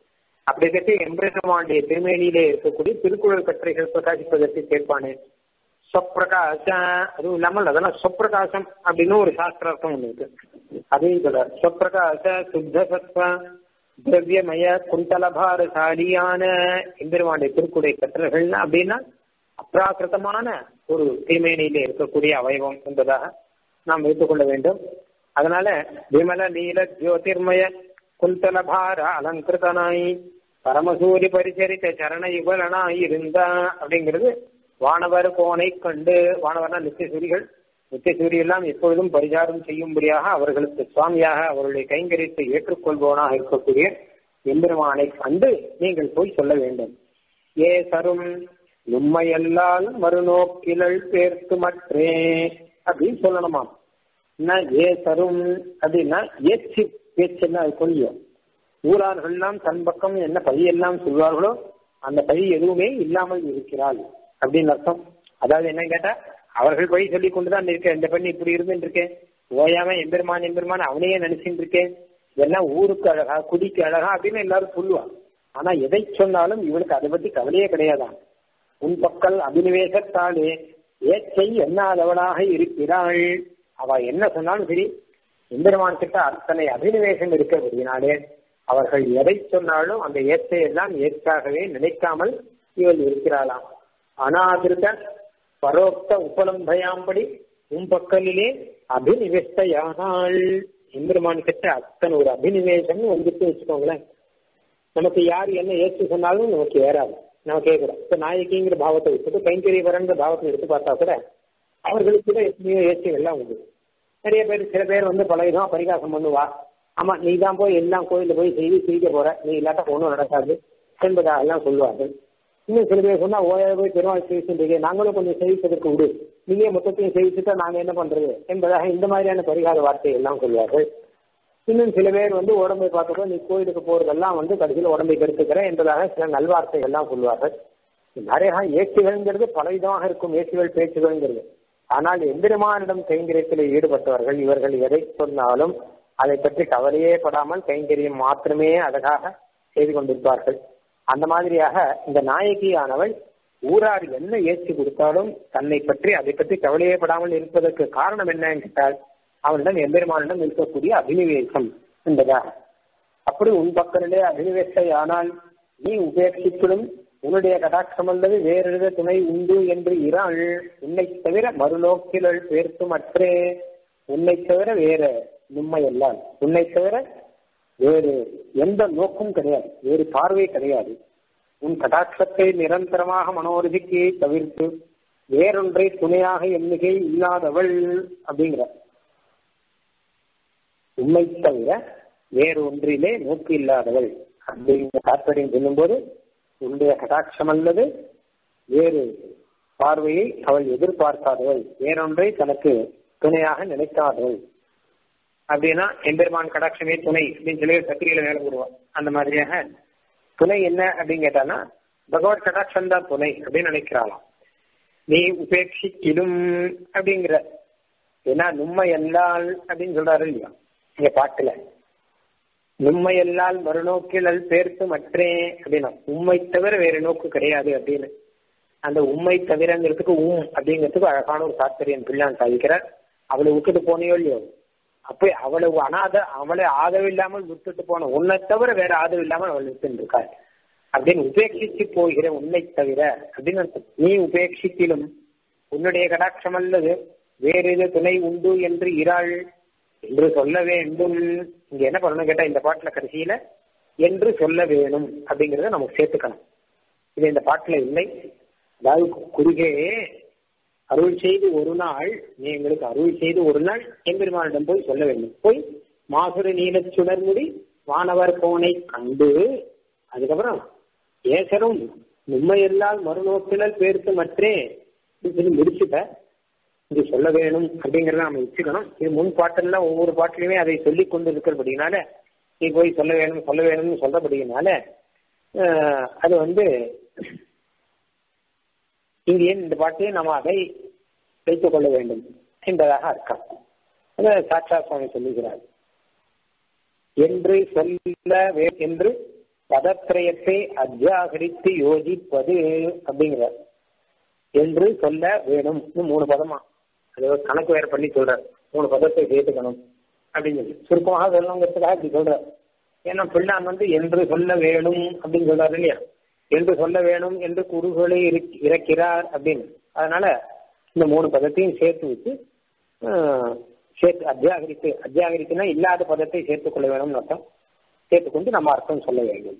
Speaker 1: அப்படி கட்டி எம்பெருமானுடைய திருமேனியிலே இருக்கக்கூடிய திருக்குறள் கட்டுரைகள் பிரகாசிப்பதற்கு கேட்பானே சொப்பிரகாச அதுவும் இல்லாமல் அதெல்லாம் சொப்பிரகாசம் அப்படின்னு ஒரு சாஸ்திரார்த்தம் ஒண்ணு இருக்கு அதையும் சொல்றார் சொப்பிரகாச சுத்த சத்வ திரவியமய குந்தலபாரசாலியான எம்பெருமானுடைய திருக்குடை கற்றல்கள்னா அப்படின்னா அப்ராக்கிருத்தமான ஒரு திருமேனியிலே இருக்கக்கூடிய அவயவம் என்பதாக நாம் வைத்துக் கொள்ள வேண்டும் அதனால விமல நீல ஜோதிர்மய குந்தலபார அலங்கிருத்தனாய் பரமசூரி பரிசரித்த சரண யுகலனாய் இருந்தா அப்படிங்கிறது வானவர் கோனை கண்டு வானவர்னா நித்தியசூரிகள் நித்தியசூரி எல்லாம் எப்பொழுதும் பரிசாரம் செய்யும்படியாக அவர்களுக்கு சுவாமியாக அவருடைய கைங்கரியத்தை ஏற்றுக்கொள்பவனாக இருக்கக்கூடிய எம்பெருமானை கண்டு நீங்கள் போய் சொல்ல வேண்டும் ஏ சரும் உண்மையல்லால் மறுநோக்கிலள் பேர்த்து மற்றே அப்படின்னு சொல்லணுமாம் என்ன ஏ சரும் அப்படின்னா ஏச்சு பேச்சுன்னா அது கொஞ்சம் ஊரார்கள்லாம் தன் பக்கம் என்ன பழியெல்லாம் சொல்வார்களோ அந்த பழி எதுவுமே இல்லாமல் இருக்கிறாள் அப்படின்னு அர்த்தம் அதாவது என்ன கேட்டா அவர்கள் பழி சொல்லி கொண்டுதான் இருக்கேன் இந்த பெண் இப்படி இருந்துட்டு இருக்கேன் ஓயாம எம்பெருமான் எம்பெருமான் அவனையே நினைச்சுட்டு இருக்கேன் இதெல்லாம் ஊருக்கு அழகா குடிக்கு அழகா அப்படின்னு எல்லாரும் சொல்லுவான் ஆனா எதை சொன்னாலும் இவளுக்கு அதை பத்தி கவலையே கிடையாதான் உன் பக்கல் அபினிவேசத்தாலே ஏச்சை எண்ணாதவளாக இருக்கிறாள் அவ என்ன சொன்னாலும் சரி எம்பெருமான் கிட்ட அத்தனை அபினிவேசம் இருக்கிறபடினாலே அவர்கள் எதை சொன்னாலும் அந்த ஏற்றை எல்லாம் ஏற்றாகவே நினைக்காமல் இவள் இருக்கிறாளாம் அனாதிருத்த பரோக்த உபலம்பயாம்படி உன் பக்கலிலே அபினிவேஷ்டையானாள் எம்பெருமான் கிட்ட அத்தனை ஒரு அபினிவேசம் வந்துட்டு வச்சுக்கோங்களேன் நமக்கு யார் என்ன ஏற்று சொன்னாலும் நமக்கு ஏறாது நம்ம கேட்கிறோம் இப்ப நாயகிங்கிற பாவத்தை விட்டுட்டு கைங்கரியவரங்கிற பாவத்தை எடுத்து பார்த்தா கூட அவர்களுக்கு கூட எத்தனையோ ஏற்றுகள்லாம் உண்டு நிறைய பேர் சில பேர் வந்து பல விதமா பரிகாசம் பண்ணுவா ஆமா நீ தான் போய் எல்லாம் கோயில போய் செய்து செய்ய போற நீ இல்லாட்டா ஒன்றும் நடக்காது என்பதாக எல்லாம் சொல்லுவார்கள் இன்னும் சில பேர் சொன்னா ஓய போய் பெருமாள் செய்கின்றீங்க நாங்களும் கொஞ்சம் செய்விப்பதற்கு விடு நீங்க மொத்தத்தையும் செய்விச்சுட்டா நாங்க என்ன பண்றது என்பதாக இந்த மாதிரியான பரிகார வார்த்தை எல்லாம் சொல்வார்கள் இன்னும் சில பேர் வந்து உடம்பை பார்த்துக்கோ நீ கோயிலுக்கு போறதெல்லாம் வந்து கடைசியில் உடம்பை கெடுத்துக்கிற என்பதாக சில நல்வார்த்தைகள் எல்லாம் சொல்வார்கள் நிறைய ஏற்றுகள்ங்கிறது பலவிதமாக இருக்கும் ஏற்றுகள் பேச்சுகள்ங்கிறது ஆனால் எந்திரமானிடம் கைங்கரியத்தில் ஈடுபட்டவர்கள் இவர்கள் எதை சொன்னாலும் அதை பற்றி கவலையே படாமல் கைங்கரியம் மாத்திரமே அழகாக செய்து கொண்டிருப்பார்கள் அந்த மாதிரியாக இந்த நாயகியானவள் ஊரார் என்ன ஏற்றி கொடுத்தாலும் தன்னை பற்றி அதை பற்றி கவலையே படாமல் இருப்பதற்கு காரணம் என்னன்னு கேட்டால் அவனிடம் எம்பெருமானிடம் இருக்கக்கூடிய அபினிவேசம் என்பதாக அப்படி உன் பக்கத்திலே அபினிவேசை ஆனால் நீ உபேட்சிப்பிலும் உன்னுடைய கடாட்சம் அல்லது வேறெழுத துணை உண்டு என்று இறாள் உன்னை தவிர மறுநோக்கிலள் பேர்த்து மற்றே உன்னை தவிர வேற உண்மை எல்லாம் உன்னை தவிர வேறு எந்த நோக்கும் கிடையாது வேறு பார்வை கிடையாது உன் கடாட்சத்தை நிரந்தரமாக மனோரதிக்கு தவிர்த்து வேறொன்றை துணையாக எண்ணிக்கை இல்லாதவள் அப்படிங்கிற உண்மை தவிர வேறு ஒன்றிலே நோக்கு இல்லாதவள் அப்படிங்கிற தாற்பயம் சொல்லும்போது உன்னுடைய கடாட்சம் அல்லது வேறு பார்வையை அவள் எதிர்பார்க்காதவள் வேறொன்றை தனக்கு துணையாக நினைக்காதவள் அப்படின்னா எம்பெருமான் கடாட்சமே துணை அப்படின்னு சொல்லி பத்திரிகையில வேலை போடுவான் அந்த மாதிரியாக துணை என்ன அப்படின்னு கேட்டானா பகவத் கடாட்சம் தான் துணை அப்படின்னு நினைக்கிறாளாம் நீ உபேட்சிக்கிலும் அப்படிங்கிற ஏன்னா நும்மை எல்லால் அப்படின்னு சொல்றாரு இல்லையா இங்க பாட்டுல நும்மை எல்லால் மறுநோக்கிலல் பேர்த்து மற்றே அப்படின்னா உண்மை தவிர வேற நோக்கு கிடையாது அப்படின்னு அந்த உண்மை தவிரங்கிறதுக்கு உம் அப்படிங்கிறதுக்கு அழகான ஒரு தாத்பரியம் பிள்ளான் சாதிக்கிறார் அவளை விட்டுட்டு போனையோ இல்லையோ அப்ப அவளை அனாத அவளை ஆதரவு இல்லாமல் விட்டுட்டு போன உன்னை தவிர வேற ஆதரவு இல்லாமல் அவள் விட்டு இருக்காள் அப்படின்னு உபேட்சித்து போகிற உன்னை தவிர அப்படின்னு அர்த்தம் நீ உபேட்சித்திலும் உன்னுடைய கடாட்சம் அல்லது வேறு எது துணை உண்டு என்று இராள் என்று சொல்ல வேண்டும் இங்க என்ன பண்ணணும் கேட்டா இந்த பாட்டுல கடைசியில என்று சொல்ல வேணும் அப்படிங்கறத நமக்கு சேர்த்துக்கணும் இது இந்த பாட்டுல இல்லை அதாவது குறுகே அருள் செய்து ஒரு நாள் நீ எங்களுக்கு அருள் செய்து ஒரு நாள் எம்பெருமானிடம் போய் சொல்ல வேண்டும் போய் மாசுர நீல சுடர்முடி வானவர் போனை கண்டு அதுக்கப்புறம் ஏசரும் உண்மையெல்லாம் மறுநோக்கிலல் பேர்த்து மற்றே சொல்லி முடிச்சுட்ட இது சொல்ல வேணும் அப்படிங்கறத நம்ம வச்சுக்கணும் இது முன் பாட்டெல்லாம் ஒவ்வொரு பாட்டிலுமே அதை சொல்லி கொண்டு இருக்கிறபடினால நீ போய் சொல்ல வேணும் சொல்ல வேணும்னு சொல்றபடினால அது வந்து இங்கே இந்த பாட்டிலே நம்ம அதை வைத்துக் கொள்ள வேண்டும் என்பதாக அர்த்தம் அதை சாட்சா சுவாமி சொல்லுகிறார் என்று சொல்ல என்று பதத்திரயத்தை அத்தியாகரித்து யோசிப்பது அப்படிங்கிறார் என்று சொல்ல வேணும் மூணு பதமா அது கணக்கு வேற பண்ணி சொல்ற மூணு பதத்தை சேர்த்துக்கணும் அப்படின்னு சொல்லி சுருக்கமாக சொல்லணுங்கிறதுக்காக இப்படி சொல்ற ஏன்னா பிள்ளான் வந்து என்று சொல்ல வேணும் அப்படின்னு சொல்றாரு இல்லையா என்று சொல்ல வேணும் என்று குறுகளை இறக்கிறார் அப்படின்னு அதனால இந்த மூணு பதத்தையும் சேர்த்து வச்சு சேர்த்து அத்தியாகரித்து அத்தியாகரித்துனா இல்லாத பதத்தை சேர்த்துக் கொள்ள வேணும்னு அர்த்தம் சேர்த்துக்கொண்டு நம்ம அர்த்தம் சொல்ல வேண்டும்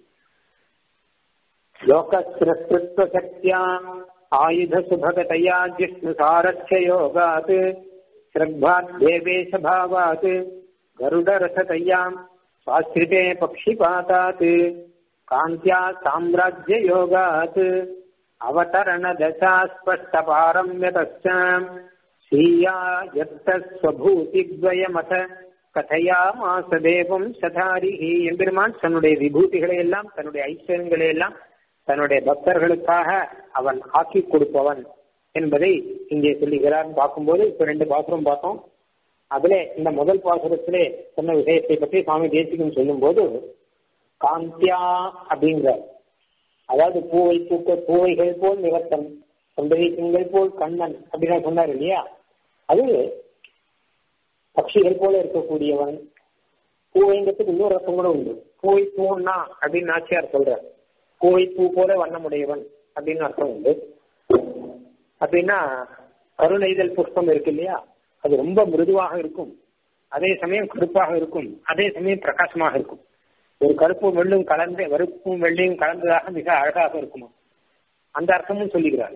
Speaker 1: லோகஸ்திருத்வ சக்தியா ஆயுத சுபகதையா ஜிஷ்ணு சாரட்ச யோகாத் ஸ்ரக்பாத் தேவேஷ பாவாத் கருட ரசதையாம் சுவாஸ்திரிதே பக்ஷிபாதாத் காந்தியா சாம்ராஜ்ய யோகாத் அவதரண தசா ஸ்பஷ்ட பாரம்யதாம் ஸ்ரீயா யத்தஸ்வபூதித்வயமத கதையா மாசதேவம் சதாரிஹி எம்பெருமான் தன்னுடைய விபூதிகளை எல்லாம் தன்னுடைய ஐஸ்வர்யங்களை எல்லாம் தன்னுடைய பக்தர்களுக்காக அவன் ஆக்கி கொடுப்பவன் என்பதை இங்கே சொல்லுகிறார் பார்க்கும்போது இப்ப ரெண்டு பாசுரம் பார்த்தோம் அதுல இந்த முதல் பாசுரத்திலே சொன்ன விஷயத்தை பற்றி சுவாமி தேசிகம் சொல்லும் போது காந்தியா அப்படிங்கிறார் அதாவது பூவை பூக்க பூவைகள் போல் நிவர்த்தன் தொண்டை திங்கள் போல் கண்ணன் அப்படின்னு சொன்னார் இல்லையா அது பட்சிகள் போல இருக்கக்கூடியவன் பூவைங்கிறதுக்கு இன்னொரு அர்த்தம் கூட உண்டு பூவை பூன்னா அப்படின்னு நாச்சியார் சொல்றார் பூவை பூ போல வண்ணமுடையவன் அப்படின்னு அர்த்தம் உண்டு அப்படின்னா கருணைதல் புஷ்பம் இருக்கு இல்லையா அது ரொம்ப மிருதுவாக இருக்கும் அதே சமயம் கருப்பாக இருக்கும் அதே சமயம் பிரகாசமாக இருக்கும் ஒரு கருப்பும் வெள்ளும் கலந்து வெறுப்பும் வெள்ளையும் கலந்ததாக மிக அழகாக இருக்குமா அந்த அர்த்தமும் சொல்லுகிறார்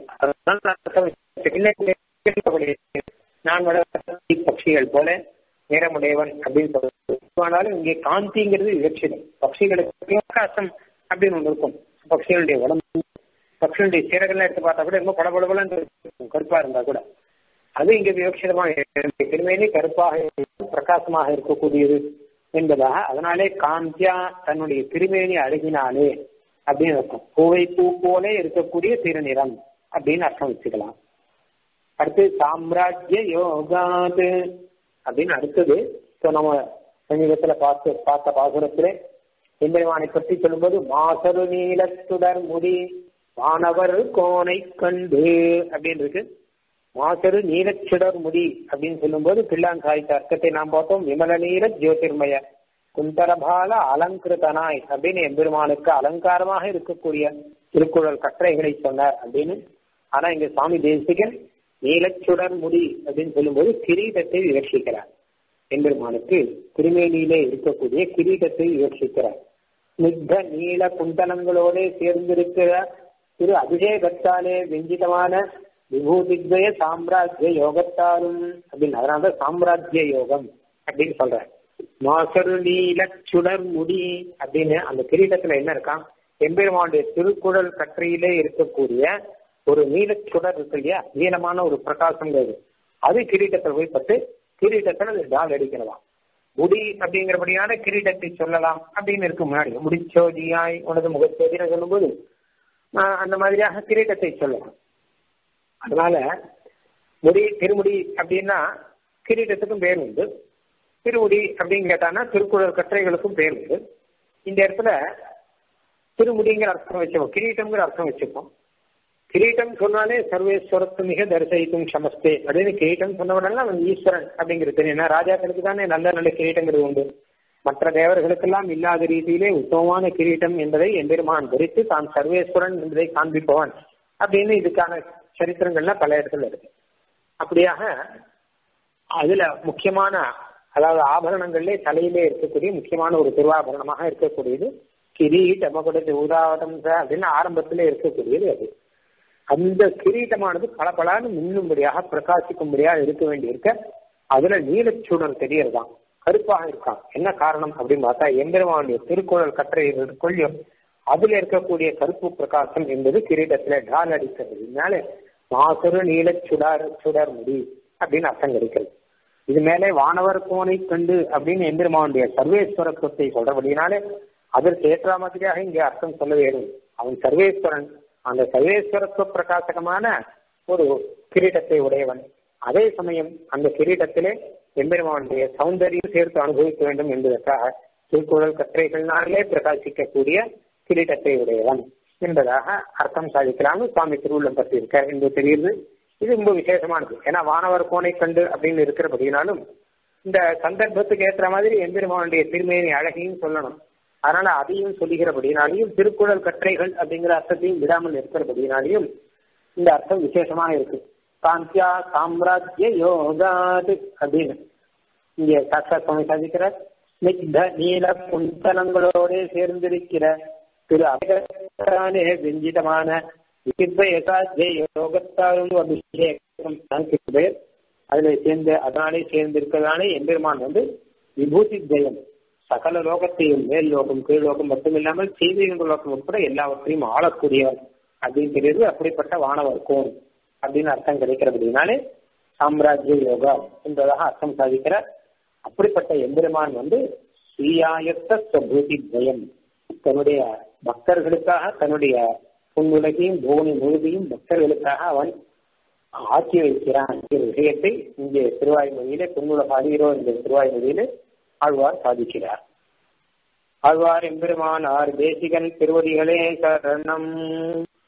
Speaker 1: நான் வளர்த்த பட்சிகள் போல நிறமுடையவன் அப்படின்னு சொல்றாலும் இங்கே காந்திங்கிறது விவட்சிதம் பட்சிகளுக்கு பிரகாசம் அப்படின்னு ஒன்று இருக்கும் பட்சிகளுடைய உடம்பு பட்சிகளுடைய சீரகள்லாம் எடுத்து பார்த்தா கூட ரொம்ப படபடபலன்னு கருப்பா இருந்தா கூட அது இங்க விவட்சிதமாக திருமையிலே கருப்பாக பிரகாசமாக இருக்கக்கூடியது என்பதாக அதனாலே காந்தியா தன்னுடைய திருமேனி அழகினாலே அப்படின்னு அர்த்தம் பூவை பூ போல இருக்கக்கூடிய திருநிறம் அப்படின்னு அர்த்தம் வச்சுக்கலாம் அடுத்து சாம்ராஜ்ய யோகாது அப்படின்னு அடுத்தது இப்போ நம்ம சமீபத்துல பார்த்து பார்த்த பாசுரத்திலே எம்பெருமானை பற்றி சொல்லும்போது மாசரு நீலத்துடர் முடி வானவர் கோனை கண்டு அப்படின்னு இருக்கு மாசரு நீலச்சுடர் முடி அப்படின்னு சொல்லும்போது பிள்ளான் சாய்த்த அர்த்தத்தை நாம் பார்த்தோம் விமல நீர ஜோதிர்மய குந்தரபால அலங்கிருத்தனாய் அப்படின்னு எம்பெருமானுக்கு அலங்காரமாக இருக்கக்கூடிய திருக்குறள் கட்டுரைகளை சொன்னார் அப்படின்னு ஆனா இங்க சுவாமி தேசிகன் நீலச்சுடர் முடி அப்படின்னு சொல்லும்போது கிரீடத்தை விவட்சிக்கிறார் எம்பெருமானுக்கு திருமேனியிலே இருக்கக்கூடிய கிரீடத்தை விவட்சிக்கிறார் நித்த நீல குண்டலங்களோட சேர்ந்திருக்கிற திரு அபிஷேகத்தாலே வெஞ்சிதமான விபூதித்வய சாம்ராஜ்ய யோகத்தாரும் அப்படின்னு அதனால சாம்ராஜ்ய யோகம் அப்படின்னு சொல்றார் மாசரு நீல சுடர் முடி அப்படின்னு அந்த கிரீடத்துல என்ன இருக்கான் எம்பெருமானுடைய திருக்குறள் கற்றையிலே இருக்கக்கூடிய ஒரு நீலச்சுடர் இருக்கு இல்லையா நீளமான ஒரு பிரகாசங்கிறது அது கிரீட்டத்தில் போய் பட்டு கிரீட்டத்தில் அது டால் அடிக்கிறதாம் முடி அப்படிங்கிறபடியான கிரீட்டத்தை சொல்லலாம் அப்படின்னு இருக்கு முன்னாடி முடிச்சோதியாய் உனது முகச்சோதின்னு சொல்லும்போது அந்த மாதிரியாக கிரீட்டத்தை சொல்லலாம் அதனால முடி திருமுடி அப்படின்னா கிரீட்டத்துக்கும் பேர் உண்டு திருமுடி அப்படின்னு கேட்டான்னா திருக்குறள் கட்டுரைகளுக்கும் பேர் உண்டு இந்த இடத்துல திருமுடிங்கிற அர்த்தம் வச்சுப்போம் கிரீட்டம்ங்கிற அர்த்தம் வச்சுப்போம் கிரீட்டம் சொன்னாலே சர்வேஸ்வரத்து மிக தரிசயிக்கும் சமஸ்தே அப்படின்னு கிரீட்டம் சொன்னவனெல்லாம் அவன் ஈஸ்வரன் அப்படிங்கிறது தெரியும் ஏன்னா ராஜாக்களுக்கு தானே நல்ல நல்ல கிரீட்டங்கிறது உண்டு மற்ற தேவர்களுக்கெல்லாம் இல்லாத ரீதியிலே உத்தமமான கிரீட்டம் என்பதை எம்பெருமான் தரித்து தான் சர்வேஸ்வரன் என்பதை காண்பிப்பவன் அப்படின்னு இதுக்கான சரித்திரங்கள்ல பல இடத்துல இருக்கு அப்படியாக அதுல முக்கியமான அதாவது ஆபரணங்கள்லே தலையிலே இருக்கக்கூடிய முக்கியமான ஒரு திருவாபரணமாக இருக்கக்கூடியது கிரீட்டம் கொடுத்து ஊதாவதம் அப்படின்னு ஆரம்பத்திலே இருக்கக்கூடியது அது அந்த கிரீட்டமானது பளபளான்னு மின்னும்படியாக பிரகாசிக்கும்படியாக இருக்க வேண்டி இருக்க அதுல நீலச்சூடர் தெரியறதாம் கருப்பாக இருக்கான் என்ன காரணம் அப்படின்னு பார்த்தா எம்பெருமானுடைய திருக்குறள் கற்றை கொள்ளும் அதுல இருக்கக்கூடிய கருப்பு பிரகாசம் என்பது கிரீடத்துல டால் அடிக்கிறது இதனால மாசுரு நீல சுடர் சுடர் முடி அப்படின்னு அர்த்தம் கிடைக்கிறது இது மேலே வானவர் கோனை கண்டு அப்படின்னு எம்பெருமானுடைய சர்வேஸ்வரத்துவத்தை சொல்றபடினாலே அதற்கு ஏற்ற மாதிரியாக இங்கே அர்த்தம் சொல்ல வேண்டும் அவன் சர்வேஸ்வரன் அந்த சர்வேஸ்வரத்துவ பிரகாசகமான ஒரு கிரீடத்தை உடையவன் அதே சமயம் அந்த கிரீடத்திலே எம்பெருமானுடைய சௌந்தரியம் சேர்த்து அனுபவிக்க வேண்டும் என்பதற்காக திருக்குறள் கற்றைகள்னாலே பிரகாசிக்கக்கூடிய கிரீடத்தை உடையவன் என்பதாக அர்த்தம் சாதிக்கலாம்னு சுவாமி திருவுள்ளம் பற்றி இருக்கார் என்று தெரியுது இது ரொம்ப விசேஷமானது ஏன்னா வானவர் கோனை கண்டு அப்படின்னு இருக்கிறபடினாலும் இந்த சந்தர்ப்பத்துக்கு ஏற்ற மாதிரி எம்பெருமானுடைய திருமையினை அழகையும் சொல்லணும் அதனால அதையும் சொல்லுகிறபடினாலையும் திருக்குறள் கற்றைகள் அப்படிங்கிற அர்த்தத்தையும் விடாமல் இருக்கிறபடினாலையும் இந்த அர்த்தம் விசேஷமா இருக்கு காந்தியா சாம்ராஜ்ய யோகாது அப்படின்னு இங்கே சாட்சாத் சுவாமி சாதிக்கிறார் நிக்த நீல குந்தலங்களோடு சேர்ந்திருக்கிற திரு அபிகானே வெஞ்சிதமான யோகத்தாலும் அபிஷேகம் பேர் அதுல சேர்ந்து அதனாலே சேர்ந்திருக்கிறதானே எம்பெருமான் வந்து விபூதி ஜெயம் சகல லோகத்தையும் மேல் லோகம் கீழ் லோகம் மட்டும் இல்லாமல் செய்தியின் லோகம் உட்பட எல்லாவற்றையும் ஆளக்கூடியவன் அப்படின்னு தெரியுது அப்படிப்பட்ட வானவர் கோன் அப்படின்னு அர்த்தம் கிடைக்கிறபடினாலே சாம்ராஜ்ய யோகா என்பதாக அர்த்தம் சாதிக்கிறார் அப்படிப்பட்ட எம்பெருமான் வந்து ஸ்ரீயாயத்த ஸ்வபூதி ஜெயம் தன்னுடைய பக்தர்களுக்காக தன்னுடைய பொன்னுலகையும் புவனி முழுதையும் பக்தர்களுக்காக அவன் ஆக்கி வைக்கிறான் என்ற விஷயத்தை இங்கே திருவாய்மொழியிலே பொன்னுலக அறிகிறோ என்ற திருவாய்மொழியிலே ஆழ்வார் சாதிக்கிறார் ஆழ்வார் எம்பெருமானார் தேசிகன் திருவடிகளே சரணம்